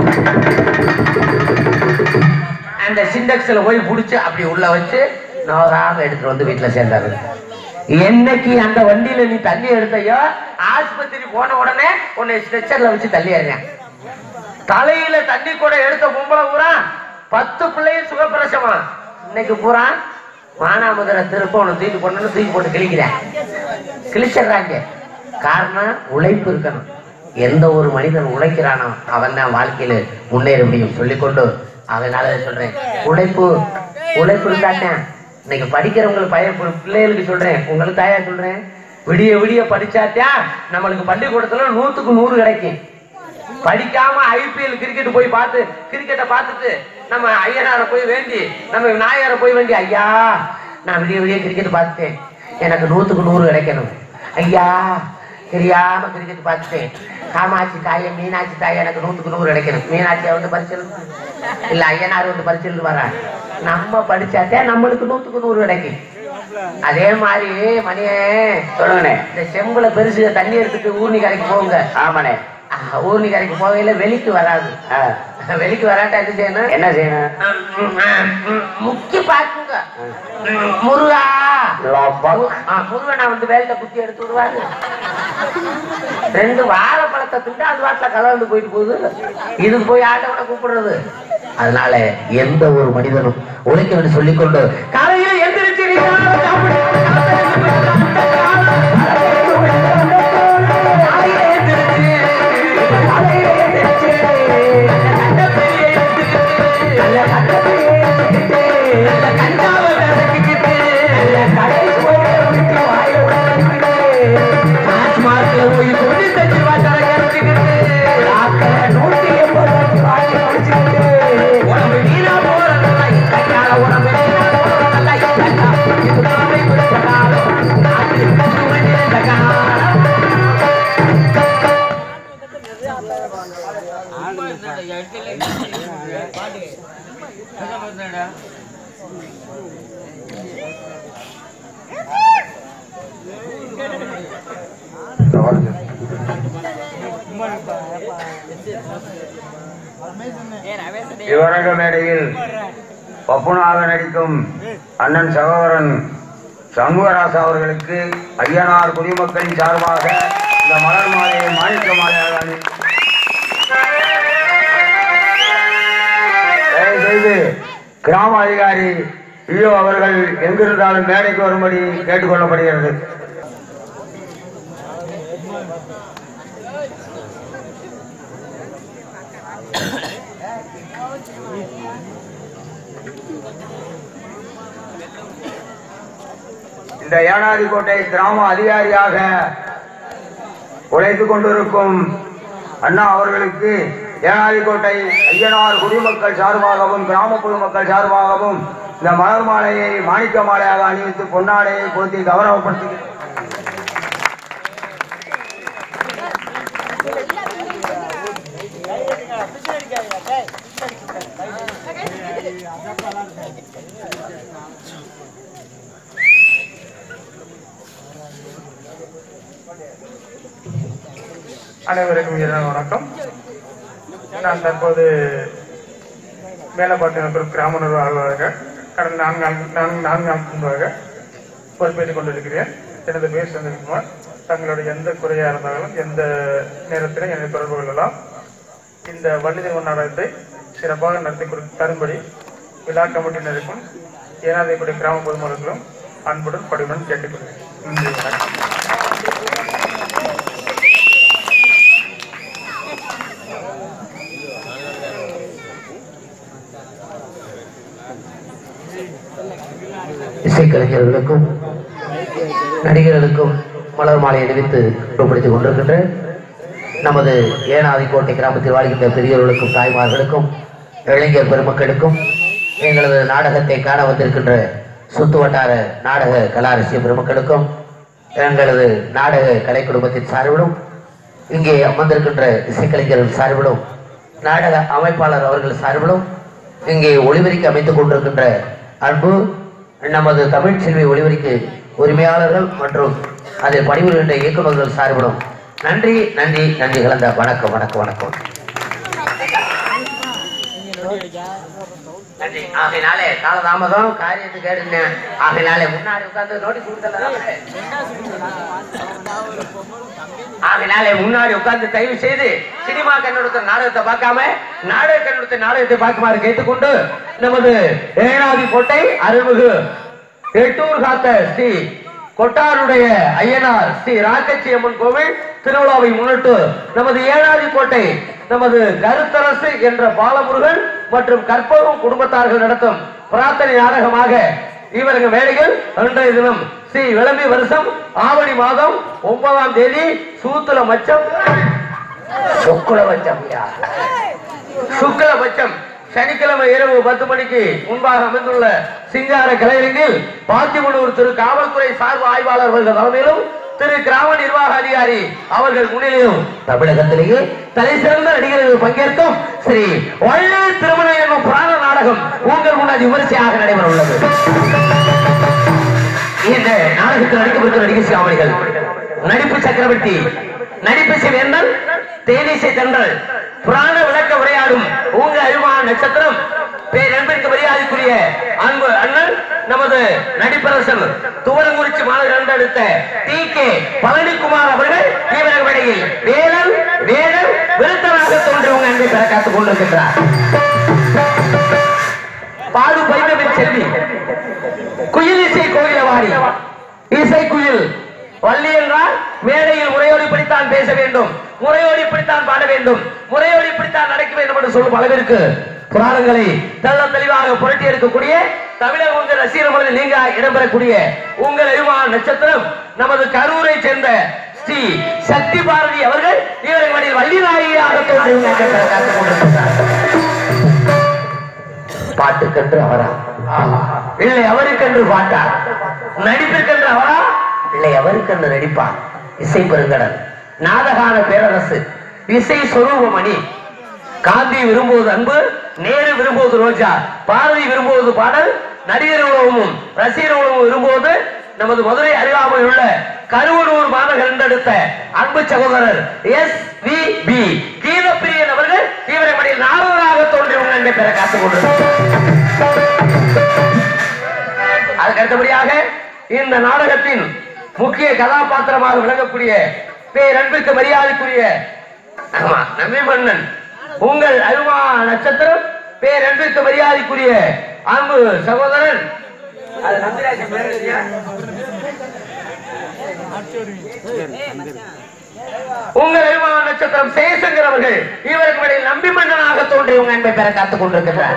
அந்த சிண்டெக்ஸ்ல போய் புடிச்சு அப்படி உள்ள வச்சு நோகாம எடுத்துட்டு வந்து வீட்டுல சேர்ந்தாரு என்னைக்கு அந்த வண்டியில நீ தண்ணி எடுத்தையோ ஆஸ்பத்திரி போன உடனே உன்னை ஸ்ட்ரெச்சர்ல வச்சு தள்ளி அறிஞன் தலையில தண்ணி கூட எடுத்த பொம்பளை பூரா பத்து பிள்ளையும் சுகப்பிரசமா இன்னைக்கு பூரா மானாமதுர திருப்ப உன தூக்கி போட்டு தூக்கி போட்டு கிழிக்கிறேன் கிழிச்சிடுறாங்க காரணம் உழைப்பு இருக்கணும் எந்த ஒரு மனிதன் உழைக்கிறானோ அவன் தான் வாழ்க்கையில முன்னேற முடியும் சொல்லிக்கொண்டு அதனால சொல்றேன் உழைப்பு உழைப்பு இருந்தாட்டேன் இன்னைக்கு படிக்கிறவங்களுக்கு பய பிள்ளைகளுக்கு சொல்றேன் உங்களுக்கு தாயா சொல்றேன் விடிய விடிய படிச்சாத்தான் நம்மளுக்கு பள்ளிக்கூடத்துல நூத்துக்கு நூறு கிடைக்கும் படிக்காம ஐபிஎல் கிரிக்கெட் போய் பார்த்து கிரிக்கெட்டை பார்த்துட்டு நம்ம ஐயனாரை போய் வேண்டி நம்ம நாயரை போய் வேண்டி ஐயா நான் விடிய விடிய கிரிக்கெட் பார்த்துட்டேன் எனக்கு நூத்துக்கு நூறு கிடைக்கணும் ஐயா தெரியாம கிரிக்கெட் பார்த்துட்டேன் காமாட்சி தாய மீனாட்சி தாய எனக்கு நூத்துக்கு நூறு கிடைக்கணும் மீனாட்சியா வந்து பரிசல் இல்ல ஐயனார் வந்து பரிசல் வரா நம்ம படிச்சாத்தே நம்மளுக்கு நூத்துக்கு நூறு கிடைக்கும் அதே மாதிரி மணியே சொல்லுங்கண்ணே இந்த செம்புல பெருசு தண்ணி எடுத்துட்டு ஊர்னி கரைக்கு போங்க ஆமாண்ணே ஆஹ், ஊர்னி கரைக்கு போகையில வெளிக்கு வராது ஆ, வெளிக்கு வராட்டா என்ன செய்யணும் என்ன செய்யணும் ம், ம், ம், முக்கி பாக்குங்க ம், முருகா லப்பா. மு- ஆ, முருகனை வந்து வேலையில குத்தி எடுத்து விடுவாரு ரெண்டு வாழைப்பழத்தை திண்டு அது வாட்டில கலந்து போயிட்டு போகுது இதுக்கு போய் ஆட்டவனை கூப்பிடுறது அதனால எந்த ஒரு மனிதனும் உழைக்கணும்னு சொல்லிக்கொண்டு காலையில எந்திரிச்சு நீ காலை சாப்பிடு. காலையில எந்திரிச்சு, காலையில எந்திரிச்சு, நல்ல கண்டத்தையே எடுத்துக்கிட்டு, நல்ல கண்டத்தையே எடுத்துக்கிட்டு, நல்ல கஞ்சாவை விளக்கிக்கிட்டு, நல்ல கடைசி போய் விட்டு வாயை உடைச்சுக்கிட்டு, டாஸ்மார்க்ல போய் தொண்ணூத்தஞ்சு ரூபாய் சரக்கு அடிச்சுக்கிட்டு, டாக்டரை நூத்தி எண்பது ரூபாய்க்கு வாங்கி குடிச்சுக்கிட்டு, உடம்பு வீணா போறதெல்லாம் இந்த காலம், உடம்பு வீணா போறதெல்லாம் இந்த காலம், இது நாளை பிடிச்ச காலம், நாட்டில் கஷ்டம் வேண்டிய காலம். இவரக மேடையில் பப்புனாக நடிக்கும் அண்ணன் சகோதரன் சண்முகராசா அவர்களுக்கு ஐயனார் குடிமக்களின் சார்பாக இந்த மலர் மாலையை மாணிக்க மாலையாக அணி தயவு செய்து கிராம அதிகாரி ஈயோ அவர்கள் எங்கிருந்தாலும் மேடைக்கு வரும்படி கேட்டுக்கொள்ளப்படுகிறது இந்த ஏனாதிக்கோட்டை கிராம அதிகாரியாக உழைத்துக் கொண்டிருக்கும் அண்ணா அவர்களுக்கு ஏனாதிக்கோட்டை ஐயனார் குடிமக்கள் சார்பாகவும் கிராம பொதுமக்கள் சார்பாகவும் இந்த மலர் மாலையை மாணிக்க மாலையாக அணிவித்து பொன்னாடையை பொருத்தி கௌரவப்படுத்துகிறேன் அனைவருக்கும் இரவு வணக்கம் நான் தற்போது மேலப்பாட்டு கிராம நிர்வாக அலுவலராக கடந்த நான்கு நாள் நான்கு நான்கு நாள் முன்பாக பொறுப்பேற்றுக் கொண்டிருக்கிறேன் எனது பேர் சந்திரகுமார் தங்களுடைய எந்த குறையா இருந்தாலும் எந்த நேரத்திலும் என்னை தொடர்பு கொள்ளலாம் இந்த வள்ளிதேவன் நாடகத்தை சிறப்பாக நடத்தி கொடு தரும்படி விழா கமிட்டியினருக்கும் ஏனாதைக்குடி கிராம பொதுமக்களும் அன்புடன் பணிவுடன் கேட்டுக்கொள்கிறேன் நன்றி வணக்கம் இசைக்கலைஞர்களுக்கும் நடிகர்களுக்கும் மலர் மாலை அணிவித்து ஊக்கப்படுத்திக் கொண்டிருக்கின்ற நமது ஏனாதிக்கோட்டை கிராமத்தில் வாழ்கின்ற பெரியவர்களுக்கும் தாய்மார்களுக்கும் இளைஞர் பெருமக்களுக்கும் எங்களது நாடகத்தை காண வந்திருக்கின்ற சுத்து வட்டார நாடக கலாரசிய பெருமக்களுக்கும் எங்களது நாடக கலை குடும்பத்தின் சார்பிலும் இங்கே அமர்ந்திருக்கின்ற இசைக்கலைஞர்கள் சார்பிலும் நாடக அமைப்பாளர் அவர்கள் சார்பிலும் இங்கே ஒளிபரிக்க அமைத்துக் கொண்டிருக்கின்ற அன்பு நமது தமிழ் செல்வி ஒளிபரிக்கு உரிமையாளர்கள் மற்றும் அதில் பணிபுரிகின்ற இயக்குநர்கள் சார்பிலும் நன்றி நன்றி நன்றி கலந்த வணக்கம் வணக்கம் வணக்கம் நன்றி ஆகையினாலே காலதாமதம் காரியத்தை கேடுங்க ஆகையினாலே முன்னாடி உட்கார்ந்து நோட்டீஸ் கொடுத்தல ஆகையினாலே முன்னாடி உட்கார்ந்து தயவு செய்து சினிமா கண்ணோடத்த நாடகத்தை பார்க்காம நாடக கண்ணோடத்த நாடகத்தை பார்க்குமாறு கேட்டுக்கொண்டு நமது ஏனாதி கோட்டை அருள்மிகு எட்டூர் காத்த ஸ்ரீ கொட்டாருடைய ஐயனார் ஸ்ரீ ராக்கச்சி அம்மன் கோவில் திருவிழாவை முன்னிட்டு நமது ஏழாதி கோட்டை நமது கருத்தரசு என்ற பாலமுருகன் மற்றும் கற்பகம் குடும்பத்தார்கள் நடத்தும் பிரார்த்தனை நாடகமாக இவரது வேலைகள் அன்றைய தினம் ஸ்ரீ விளம்பி வருஷம் ஆவணி மாதம் ஒன்பதாம் தேதி சூத்துல மச்சம் சுக்குல மச்சம் சுக்லபட்சம் சனிக்கிழமை இரவு பத்து மணிக்கு முன்பாக அமைந்துள்ள சிங்கார கலையரங்கில் பாத்திமனூர் திரு காவல்துறை சார்பு ஆய்வாளர் அவர்கள் தலைமையிலும் திரு கிராம நிர்வாக அதிகாரி அவர்கள் முன்னிலையிலும் தமிழகத்திலேயே தலை சிறந்த நடிகர்கள் பங்கேற்கும் ஸ்ரீ வள்ளி திருமணம் என்னும் புராண நாடகம் உங்கள் முன்னாடி விமர்சையாக நடைபெற உள்ளது இந்த நாடகத்தில் நடிக்கப்பட்ட நடிகை சியாமணிகள் நடிப்பு சக்கரவர்த்தி நடிப்பு சிவேந்தன் தேனிசை தென்றல் புராண விளக்க உரையாடும் உங்க அருமான நட்சத்திரம் பேரன்பிற்கு மரியாதைக்குரிய அன்பு அண்ணன் நமது நடிப்பரசன் துவரங்குறிச்சி மாநகர் அடுத்த டி கே பழனிக்குமார் அவர்கள் இவரது விடையில் வேலன் வேலன் விருத்தனாக தோன்றியவங்க அன்பை பெற காத்துக் கொண்டிருக்கின்றார் பாடு பைந்தவின் செல்வி குயில் இசை கோயிலவாரி இசை குயில் வள்ளி என்றால் மேடையில் முறையோடு இப்படித்தான் பேச வேண்டும் முறையோடு இப்படித்தான் பாட வேண்டும் முறையோடு இப்படித்தான் நடக்க வேண்டும் என்று சொல்லும் அளவிற்கு புராணங்களை தெள்ள தெளிவாக புரட்டி எடுக்கக்கூடிய தமிழக உங்கள் ரசிகர் மனதில் நீங்க இடம்பெறக்கூடிய உங்கள் அறிவான நட்சத்திரம் நமது கரூரை சேர்ந்த ஸ்ரீ சக்தி பாரதி அவர்கள் இவர்கள் வழியில் வள்ளி நாயகியாக தோன்றியவங்க காத்துக் கொண்டிருக்கிறார் பாட்டுக்கென்று அவரா இல்லை அவருக்கென்று பாட்டா நடிப்பிற்கென்று அவரா இல்லை அவருக்கென்று நடிப்பார் இசை பெருங்கடல் நாடகான பேரரசு இசை சொரூபமணி காந்தி விரும்புவது அன்பு நேரு விரும்புவது ரோஜா பாரதி விரும்புவது பாடல் நடிகர் உலகமும் ரசிகர் உலகமும் விரும்புவது நமது மதுரை அருகாமையில் உள்ள கருவனூர் மாநகர் என்றெடுத்த அன்பு சகோதரர் எஸ் வி பி கீதப்பிரியன் அவர்கள் இவரை மடியில் நாரதராக தோன்றியவங்க என்ற பெற காத்துக் கொண்டிருக்கிறார் அதுக்கு அடுத்தபடியாக இந்த நாடகத்தின் முக்கிய கதாபாத்திரமாக விளங்கக்கூடிய பேரன்பிற்கு மரியாதைக்குரிய ஆமா நம்பி மன்னன் உங்கள் அருமா நட்சத்திரம் பேரன்பிற்கு மரியாதைக்குரிய அன்பு சகோதரன் அது நம்பிராஜன் பேர் இல்லையா? உங்கள் அருமா நட்சத்திரம் சேசங்கர் அவர்கள் இவருக்கு இடையில் நம்பி மன்னனாக தோன்றியவங்க என்பதை பெற காத்துக் கொண்டிருக்கிறார்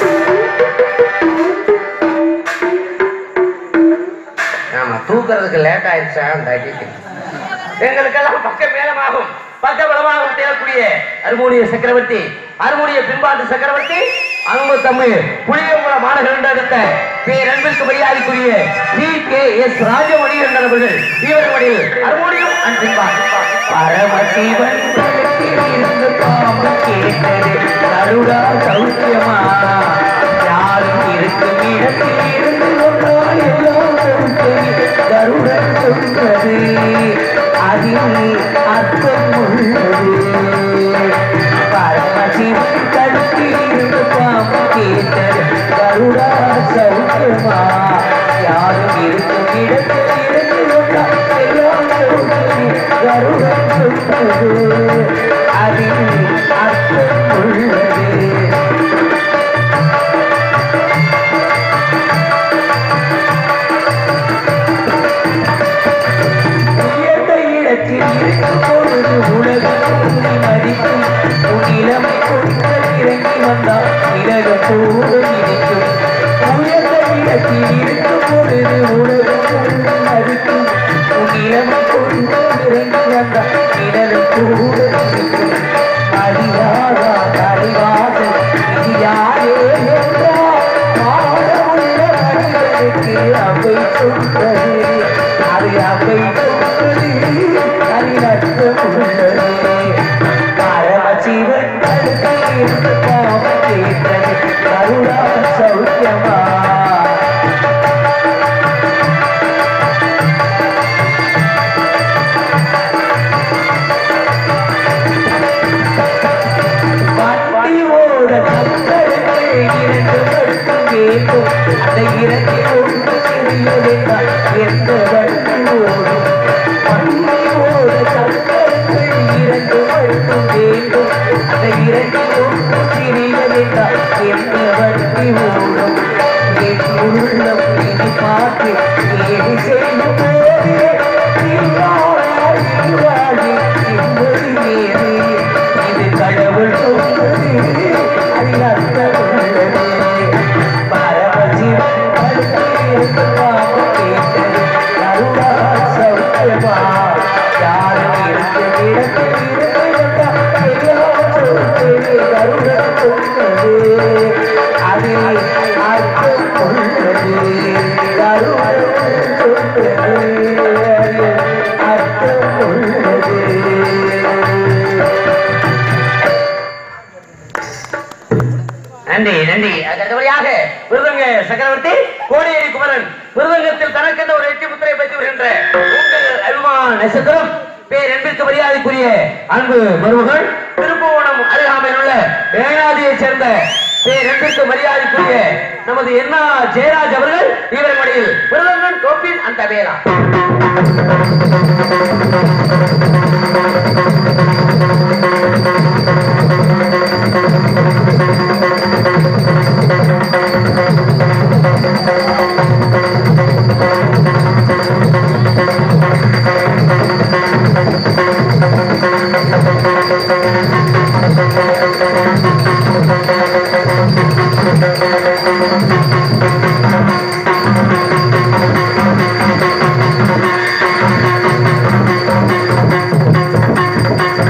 ஆமா தூக்குறதுக்கு லேட் ஆயிடுச்சா அந்த அடிக்கு எங்களுக்கெல்லாம் பக்க மேலமாகும் பக்க பலமாகவும் தேரக்கூடிய அருமோனிய சக்கரவர்த்தி அருமோனிய பின்பாட்டு சக்கரவர்த்தி அன்பு தமிழ் புளியங்குள மாநகர் அடுத்த பேரன்பிற்கு மரியாதைக்குரிய டி கே எஸ் ராஜமணி அவர்கள் இவர்களுடைய அருமோனியம் அண்ட் பின்பாட்டு பரமசிவன் இருந்து பாம்பு கேட்டது கருடா சௌக்கியமா யாரு இருக்கும் இடத்தில் இருந்து கொண்டால் எல்லோரும் கருடன் சொன்னது அதில் அர்த்தம் உள்ளது பரமசிவன் கழுத்தில் இருந்து பாம்பு கேட்டது கருடா சௌக்கியமா யாரும் இருக்கும் இடத்தில் இருந்து கொண்டால் எல்லோரும் கருடன் சொன்னது அதில் அர்த்தம் உள்ளது உயர்ந்த இடத்தில் இருக்கும் பொழுது உலகம் உன்னை மதிக்கும் உன் இளமை கொஞ்சம் இறங்கி வந்தால் நிலகம் கூட இருக்கும் உயர்ந்த இடத்தில் இருக்கும் பொழுது உலகம் உன்னை மதிக்கும் உன் இளமை கொஞ்சம் இறங்கி வந்தால் நிலகம் கூட இருக்கும் அறியாதா அறிவாதல் விதியாரே என்றால் மாடமுள்ள மனிதனுக்கு அவை சொல்வது அது அவை சொல்வது அறிநட்டம் உள்ளது பரமசிவன் கழுத்தில் இருந்து பாவம் கேட்டது கருணா சௌக்கியமா வண்டி ஓட கப்பலுக்கு இரண்டு மட்டும் வேண்டும் அந்த இரண்டு ஒன்று தெரியவில்லை எந்த வண்டி ஓடும் வண்டி ஓட கப்பலுக்கு இரண்டு மட்டும் வேண்டும் அந்த இரண்டு ஒன்று தெரியவில்லை எந்த வண்டி ஓடும் என் உள்ளம் இனி பார்த்து ஏறி செல்லும் போது இல்லாமல் வாழி என்பது ஏது இது கடவுள் சொன்னது அதில் அர்த்தம் உள்ளது பரமசிவன் கழுத்திலிருந்து பாவம் கேட்டது கருணா சௌக்கியமா யாரும் இருக்கும் இடத்தில் இருந்து கொண்டால் எல்லாம் சொல்வது கருணம் சொன்னது அதில் அர்த்தம் உள்ளது கருணம் சொன்னது அதில் அர்த்தம் உள்ளது நன்றி நன்றி அடுத்தபடியாக விருதங்க சக்கரவர்த்தி கோடியேரி குமரன் விருதங்கத்தில் தனக்கென்ற ஒரு எட்டி முத்திரை பெற்று வருகின்ற உங்கள் அபிமான நட்சத்திரம் பேர் என்பதற்கு மரியாதைக்குரிய அன்பு மருமகள் திருப்புவனம் அருகாமையில் உள்ள வேணாதியைச் சேர்ந்த பேர் என்பதற்கு மரியாதைக்குரிய நமது என்னா ஜெயராஜ் அவர்கள் இவர் மடியில் விருதங்கன் கோப்பின் அந்த வேளா Thank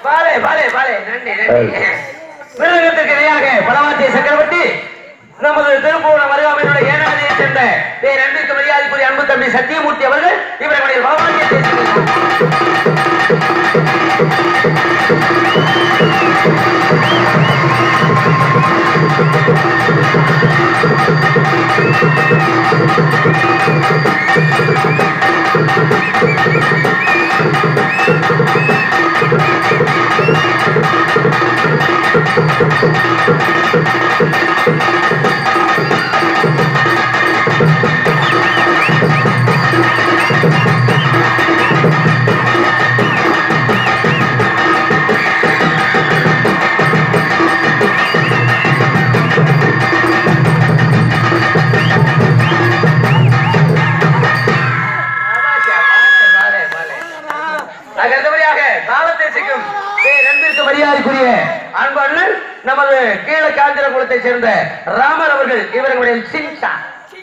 பாலே பாலே பாலே நன்றி நன்றி மிருகத்துக்கு இணையாக பலவாத்திய சக்கரவர்த்தி நமது திருப்பூரம் அருகாமையுள்ள ஏனாதியை சேர்ந்த பேர் அன்பிற்கு மரியாதைக்குரிய அன்பு தம்பி சத்தியமூர்த்தி அவர்கள் இவர்களுடைய பலவாத்தியத்தை செய்கிறார். பாலே, பாலே. அதுக்கு அடுத்தபடியாக காலத்தை சிக்கும் பேர் அன்பிற்கு மரியாதைக்குரிய அன்பு அண்ணன் நமது கீழ காஞ்சிர குலத்தை சேர்ந்த ராமர் அவர்கள் இவர்களுடைய சின்சா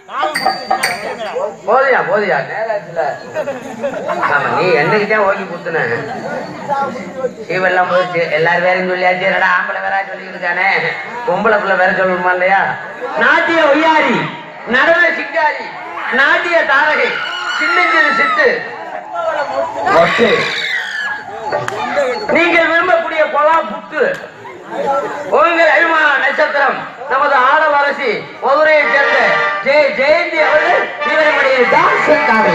போதியா போதியா நேராச்சுல ஆமா நீ என்னைக்குதான் ஓகி குத்துன சீவெல்லாம் போயிடுச்சு எல்லாரும் வேறையும் சொல்லியாச்சு என்னடா ஆம்பளை வேற சொல்லிட்டு இருக்கானே பொம்பளை பிள்ளை வேற சொல்லணுமா இல்லையா நாட்டிய ஒய்யாரி நடன சிங்காரி நாட்டிய தாரகை சின்னஞ்சிறு சித்து மொட்டு. நீங்கள் விரும்பக்கூடிய கொலா புத்து உங்கள் அபிமான நட்சத்திரம் நமது ஆடவரசி மதுரையை சேர்ந்த ஜெய ஜெயந்தி அவர்கள் இவருடைய டான்ஸ் காவை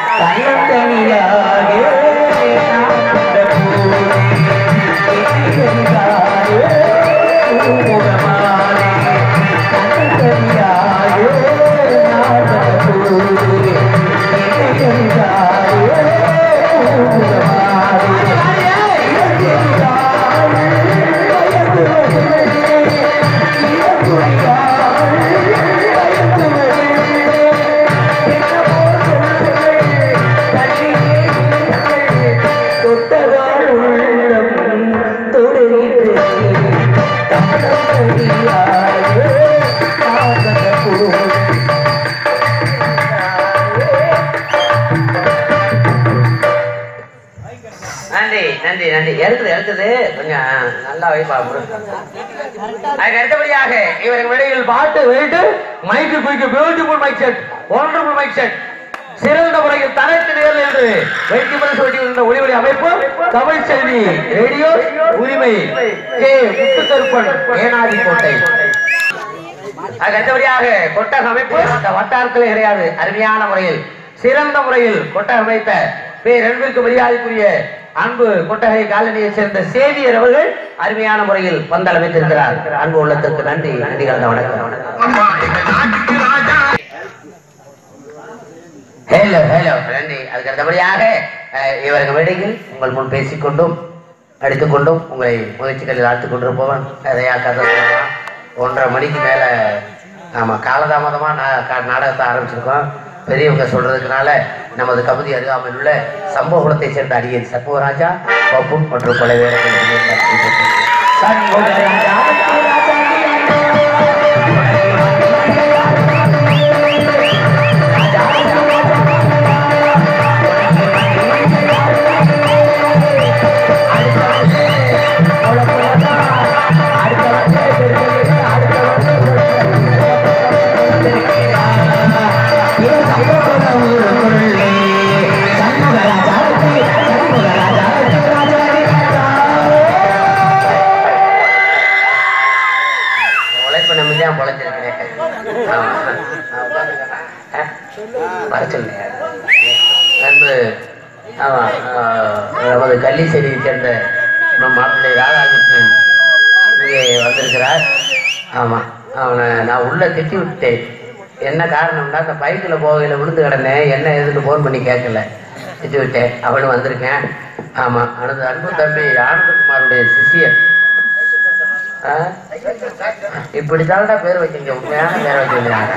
நன்றி நன்றி நன்றி இருக்குது இருக்குது கொஞ்சம் நல்லா வைப்பா அதுக்கு அடுத்தபடியாக இவர்கள் வெளியில் பாட்டு weight mic quick beautiful mic set wonderful mic set சிறந்த முறையில் தரத்து நேரில் என்று வைத்து பரிசு வட்டியிருந்த ஒளிவொலி அமைப்பு தமிழ் செய்தி ரேடியோ உரிமை கே முத்துக்கருப்பன் ஏனாதி கோட்டை அதுக்கு அடுத்தபடியாக கொட்டக அமைப்பு இந்த வட்டாரத்தில் கிடையாது அருமையான முறையில் சிறந்த முறையில் கொட்டக அமைத்த பேரன்பிற்கு மரியாதைக்குரிய அன்பு கொட்டகை காலனியை சேர்ந்த சேவியர் அவர்கள் அருமையான முறையில் பந்தல் அமைத்திருக்கிறார் அன்பு உள்ளத்திற்கு நன்றி நன்றி கலந்த வணக்கம் ஹலோ ஹலோ நன்றி அதுக்கு அடுத்தபடியாக அஹ், இவர்கள் வேடையில் உங்கள் முன் பேசிக்கொண்டும் அடித்துக்கொண்டும் உங்களை முயற்சிகளில் ஆழ்த்துக் கொண்டிருப்பவன் கதையா கதை சொல்லலாம். ஒன்றரை மணிக்கு மேல ஆமா காலதாமதமா நா- கா- நாடகத்தை ஆரம்பிச்சிருக்கோம் பெரியவங்க சொல்றதுக்குனால நமது கபதி அருகாமையில் உள்ள சம்பவகுலத்தை சேர்ந்த அடியன் சண்முகராஜா பப்பு மற்றும் கொலை உழைப்பு நம்பி தான் பொழைச்சிருக்கிறேன் ஆமா. ஆ, வர சொல்லுங்க அன்பு ஆமா ஆ, நமது கள்ளிச்சேரியை சேர்ந்த நம் மாப்பிள்ளை ராதாகிருஷ்ணன் இங்கே வந்திருக்கிறார் ஆமா அவனை நான் உள்ள திட்டி விட்டேன் என்ன காரணம்னா அந்த பைக்கில் போகையில் விழுந்து கிடந்தேன் என்ன எதுன்னு ஃபோன் பண்ணி கேட்கல திட்டி விட்டேன் அவனும் வந்திருக்கேன் ஆமா அனது அன்பு தம்பி ஆனந்தகுமாருடைய சிஷியன் ஆ? இப்படித்தான்டா பேர் வைக்கீங்க உண்மையான பேர் வைக்கிறாங்க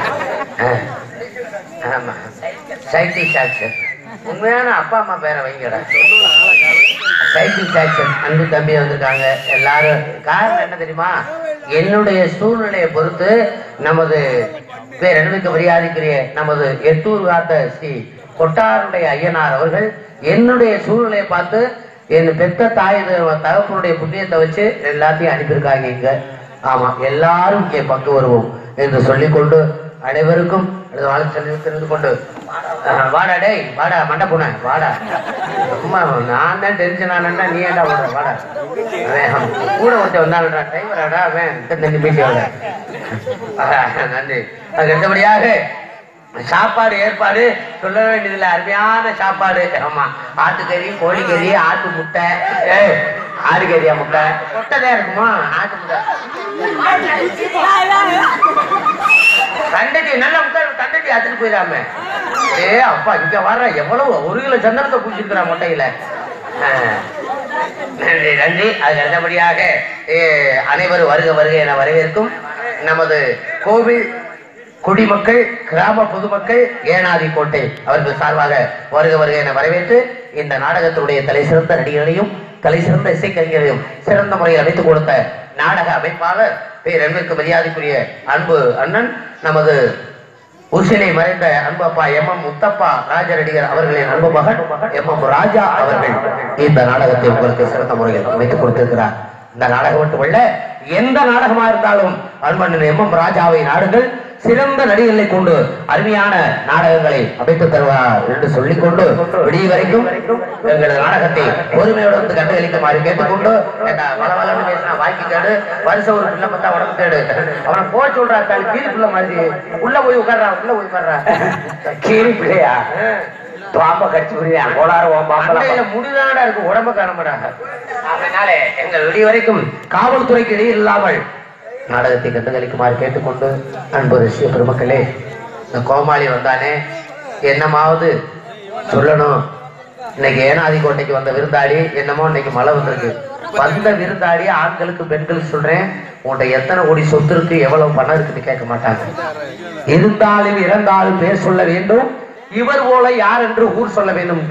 ஆமா சைக்கிள் சாக்சன் உண்மையான அப்பா அம்மா பேரை வைங்கடா சைக்கிள் சாக்சன் அன்பு தம்பி வந்திருக்காங்க எல்லாரும் காரணம் என்ன தெரியுமா என்னுடைய சூழ்நிலையை பொறுத்து நமது பேர் அனுபவிக்க மரியாதைக்குரிய நமது எட்டூர் காத்த ஸ்ரீ கொட்டாருடைய ஐயனார் அவர்கள் என்னுடைய சூழ்நிலையை பார்த்து என் பெத்த தாய் த- தகப்பனுடைய புண்ணியத்தை வச்சு எல்லாத்தையும் அனுப்பியிருக்காங்க இங்க ஆமா எல்லாரும் இங்கே பங்கு வருவோம் என்று சொல்லிக்கொண்டு அனைவருக்கும் எனது வாழ்த்து தெரிந்து கொண்டு அஹ், வாடா டேய் வாடா மண்டை பூனை வாடா சும்மா நான் தான் டென்ஷன் ஆனேன்னா நீ ஏன்டா ஓடுற வாடா அவன் கூட ஒருத்தன் வந்தாங்கடா டிரைவராடா அவன் தண்ணி பேசியோட நன்றி அதுக்கு அடுத்தபடியாக சாப்பாடு ஏற்பாடு சொல்ல வேண்டியதில்லை அருமையான சாப்பாடு ஆமா ஆட்டுக்கறி கோழிக்கறி ஆட்டு முட்டை ஏய், ஆட்டுக்கறியா முட்டை முட்டை தான் இருக்குமா ஆட்டு முட்டை தண்டட்டி நல்ல முட்டை தண்டட்டி அத்துட்டு போயிடாம ஏ அப்பா இங்க வர்ற எவ்வளவு ஒரு கிலோ சந்தனத்தை குடிச்சிருக்கிறா முட்டையில ஆ. நன்றி நன்றி அது அடுத்தபடியாக ஏ, அனைவரும் வருக வருக என வரவேற்கும் நமது கோவில் குடிமக்கள் கிராம பொதுமக்கள் ஏனாதி கோட்டை அவர்கள் சார்பாக வருக வருக என வரவேற்று இந்த நாடகத்தினுடைய தலை சிறந்த நடிகர்களையும் தலை சிறந்த இசைக்கலைஞரையும் சிறந்த முறையில் அமைத்துக் கொடுத்த நாடக அமைப்பாளர் பேரன்பிற்கு மரியாதைக்குரிய அன்பு அண்ணன் நமது உசிலை மறைந்த அன்பு அப்பா எம் எம் முத்தப்பா ராஜரடிகர் அவர்களின் அன்பு மகன் எம் எம் ராஜா அவர்கள் இந்த நாடகத்தை உங்களுக்கு சிறந்த முறையில் அமைத்துக் கொடுத்திருக்கிறார் இந்த நாடகம் மட்டுமல்ல எந்த நாடகமா இருந்தாலும் அன்பண்ணன் எம் எம் ராஜாவை நாடுங்கள் சிறந்த நடிகர்களை கொண்டு அருமையான நாடகங்களை அமைத்து தருவார் என்று சொல்லிக்கொண்டு விடிய வரைக்கும் எங்களது நாடகத்தை பொறுமையோடு வந்து கண்டுகளிக்குமாறு கேட்டுக்கொண்டு ஏண்டா, வளவளன்னு பேசினா வாய்க்கு கேடு வருஷம் ஒரு பிள்ளை பார்த்தா உடம்பு கேடு அவனை போக சொல்றா தாள் கீழ் பிள்ளை மாதிரி உள்ள போய் உட்கார்றா உள்ள போய் உட்கார்றா கீரி பிள்ளையா பாம்ப கடிச்சு புரியா கோளாறு ஓம் மண்டையில முடிதாடா இருக்கு உடம்ப காணமாட்டாங்க அதனால எங்கள் விடிய வரைக்கும் காவல்துறைக்கு இடையில் இல்லாமல் நாடகத்தை கண்டுகளிக்குமாறு கேட்டுக்கொண்டு அன்பு ரசிக பெருமக்களே இந்த கோமாளி வந்தானே என்னமாவது சொல்லணும் இன்னைக்கு ஏனாதி கோட்டைக்கு வந்த விருந்தாளி என்னமோ இன்னைக்கு மழை வந்திருக்கு வந்த விருந்தாளி ஆண்களுக்கு பெண்களுக்கு சொல்றேன் உன்கிட்ட எத்தனை கோடி சொத்து இருக்கு எவ்வளவு பணம் இருக்குன்னு கேட்க மாட்டாங்க இருந்தாலும் இறந்தாலும் பேர் சொல்ல வேண்டும் இவர் போல யார் என்று ஊர் சொல்ல வேண்டும்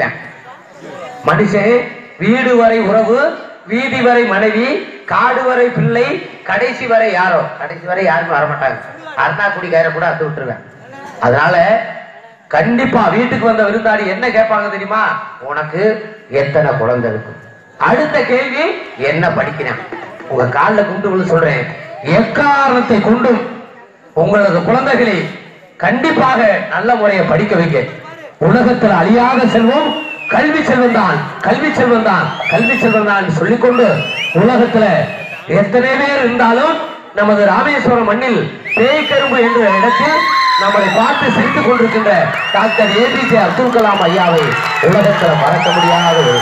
மனுஷன் வீடு வரை உறவு வீதி வரை மனைவி காடு வரை பிள்ளை கடைசி வரை யாரோ கடைசி வரை யாருமே வரமாட்டாங்க அண்ணா குடிக்கார கூட அத்து விட்டுருவேன் அதனால கண்டிப்பா வீட்டுக்கு வந்த விருந்தாளி என்ன கேட்பாங்க தெரியுமா உனக்கு எத்தனை குழந்தை இருக்கும் அடுத்த கேள்வி என்ன படிக்கிறேன் உங்க காலில் குண்டு விழு சொல்றேன் எக்காரணத்தை கொண்டும் உங்களது குழந்தைகளை கண்டிப்பாக நல்ல முறையை படிக்க வைக்க உலகத்தில் அழியாத செல்வம் கல்வி செல்வம் தான் கல்வி செல்வம் தான் கல்வி செல்வம் தான் சொல்லிக்கொண்டு உலகத்துல எத்தனை பேர் இருந்தாலும் நமது ராமேஸ்வரம் மண்ணில் பேய்கரும்பு என்ற இடத்தில் நம்மளை பார்த்து சிரித்துக் கொண்டிருக்கின்ற டாக்டர் ஏபிஜே அப்துல் கலாம் ஐயாவை உலகத்தில் மறக்க முடியாத ஒரு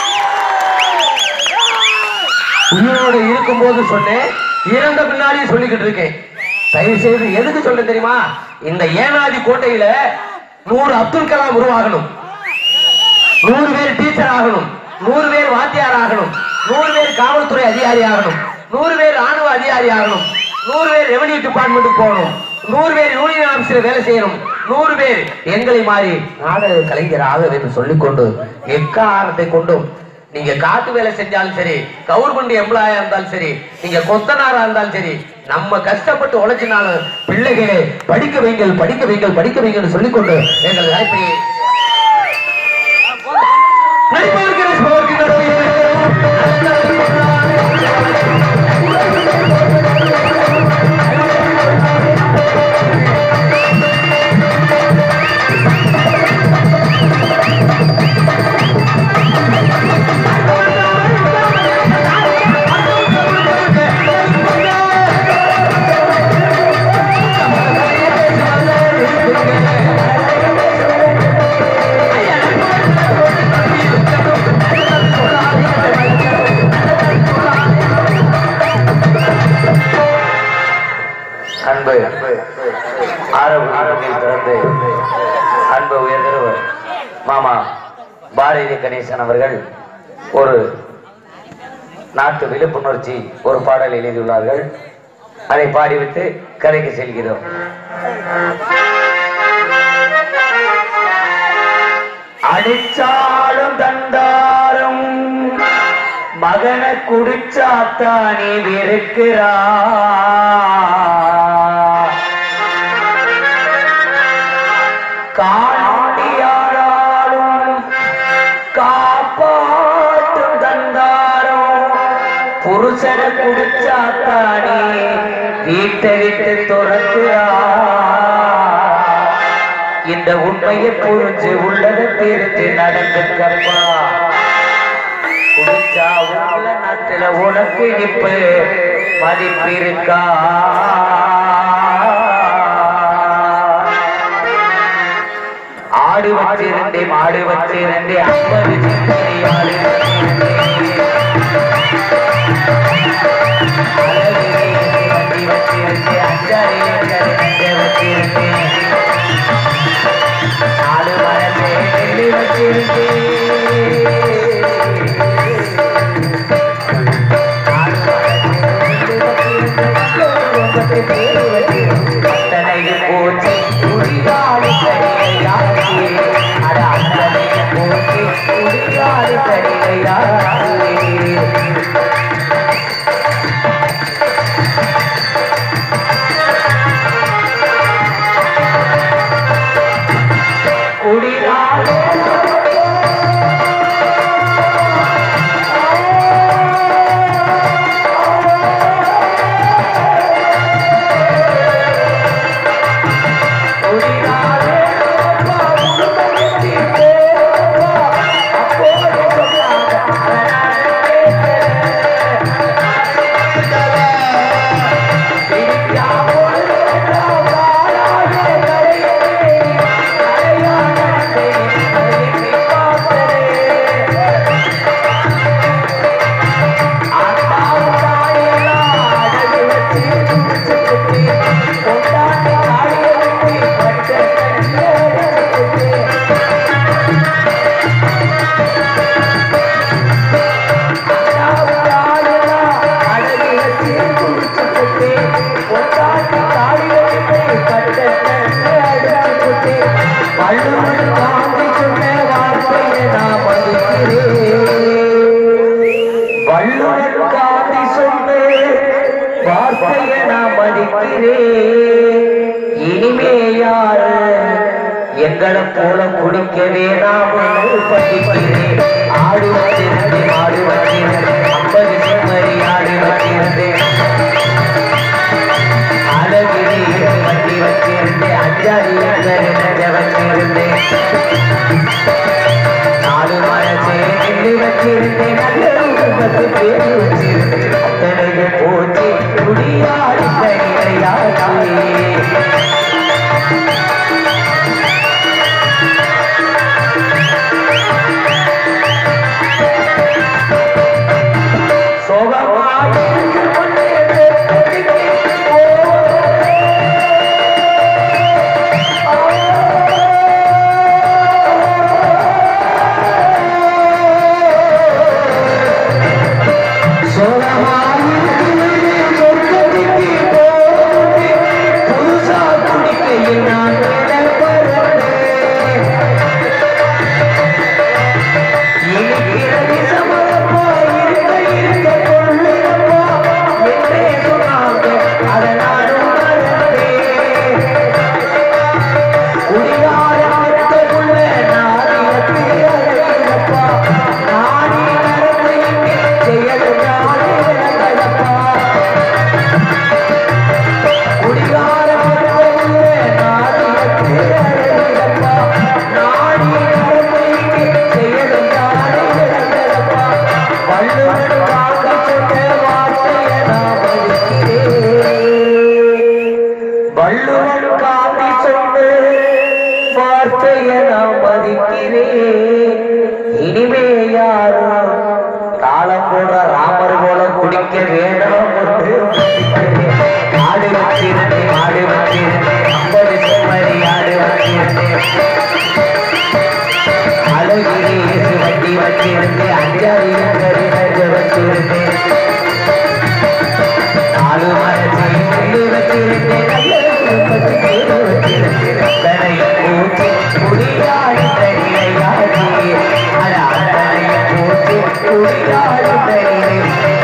உயிரோடு இருக்கும்போது சொன்னேன் இறந்த பின்னாடியும் சொல்லிக்கிட்டு இருக்கேன் தயவு செய்து எதுக்கு சொல்ல தெரியுமா இந்த ஏனாதி கோட்டையில நூறு அப்துல் கலாம் உருவாகணும் நூறு பேர் டீச்சர் ஆகணும் நூறு பேர் வாத்தியார் ஆகணும் நூறு பேர் காவல்துறை அதிகாரி ஆகணும் நூறு பேர் ராணுவ அதிகாரி ஆகணும் நூறு பேர் ரெவன்யூ டிபார்ட்மெண்ட்டுக்கு போகணும் நூறு பேர் யூனியன் ஆபீஸ்ல வேலை செய்யணும் நூறு பேர் எங்களை மாதிரி நாடக கலைஞர் ஆக வேண்டும் சொல்லிக்கொண்டு எக்காரணத்தை கொண்டும் நீங்க காட்டு வேலை செஞ்சாலும் சரி கவர்மெண்ட் எம்ப்ளாயா இருந்தாலும் சரி நீங்க கொத்தனாரா இருந்தாலும் சரி நம்ம கஷ்டப்பட்டு உழைச்சினாலும் பிள்ளைகளை படிக்க வைங்கள் படிக்க வைங்கள் படிக்க வைங்கள் சொல்லிக்கொண்டு எங்கள் வாய்ப்பை நடிப்பதற்கு சோர்க்கு அன்பு ஆரோக்கியத்தில் பிறந்து அன்பு உயர்ந்தவர் மாமா பாரதி கணேசன் அவர்கள் ஒரு நாட்டு விழிப்புணர்ச்சி ஒரு பாடல் எழுதியுள்ளார்கள் அதை பாடிவிட்டு கதைக்கு செல்கிறோம் அடிச்சாலும் தண்டாரும் மகனை குடிச்சாத்தானே வெறுக்கிறா காண்டியாராலும் காப்பாற்றும் புருஷனை குடிச்சாத்தானே வீட்டை விட்டு துரத்துறா இந்த உண்மையை புரிஞ்சு உள்ளதை தெரிஞ்சு நடந்துக்கப்பா குடிச்சா உள்ள நாட்டுல உனக்கு இப்ப மதிப்பு இருக்கா ஆடு வச்சிருந்தேன் மாடு வச்சிருந்தேன் ஐம்பது சிந்தனை ஆடு வண்டி வச்சிருந்தேன் அஞ்சாறு ஏக்கர் வச்சிருந்தேன் நாலு மரத்தை நெல்லு வச்சிருந்தேன் நாலு மரத்தை நெல்லு வச்சிருந்தேன் அத்தனையும் போச்சு குடிகாலி கடிகையாச்சு அட அத்தனையும் போச்சு குடிகாலி கடிகையாச்சு குடிகாலே வள்ளுவர் காந்தி சொன்ன வார்த்தையை நான் மதிக்கிறேன் இனிமே யாரு எங்களை போல குடிக்க வேணாம் படிக்கிறேன் ஆடு வச்சிருந்தேன் மாடு வச்சிருந்தேன் ஐம்பது செம்மறி ஆடு வச்சிருந்தேன் அழகிரி வண்டி வச்சிருந்தேன் அஞ்சாறு ஏக்கர் நெஞ்ச வச்சிருந்தேன் நாலு மரத்தை நெல்லு வச்சிருந்தேன் நல்ல குடும்பத்து பேரு வச்சிருந்தேன் அத்தனையும் போச்சு குடியாடி கையாச்சு வள்ளுவர் காந்தி சொன்ன வார்த்தையை நான் மதிக்கிறேன் இனிமே யாரும் தாளம் போட ராமர் போல குடிக்க வேண்டாம் என்று மதிக்கிறேன். ஆடு வச்சிருந்தேன் ஆடு வச்சிருந்தேன் ஐம்பது செம்மறி ஆடு வச்சிருந்தேன் அழகிரி இயேசு வண்டி வச்சிருந்தேன் அஞ்சாறு ஏக்கர் நெஞ்ச வச்சிருந்தேன் நாலு மரத்தை நெல்லு வச்சிருந்தேன் நல்ல குடும்பத்து பேரு வச்சிருந்தேன் அத்தனையும் பூச்சி குடியாடி தனியாடி அட அத்தனையும் பூச்சி குடியாடி தனியை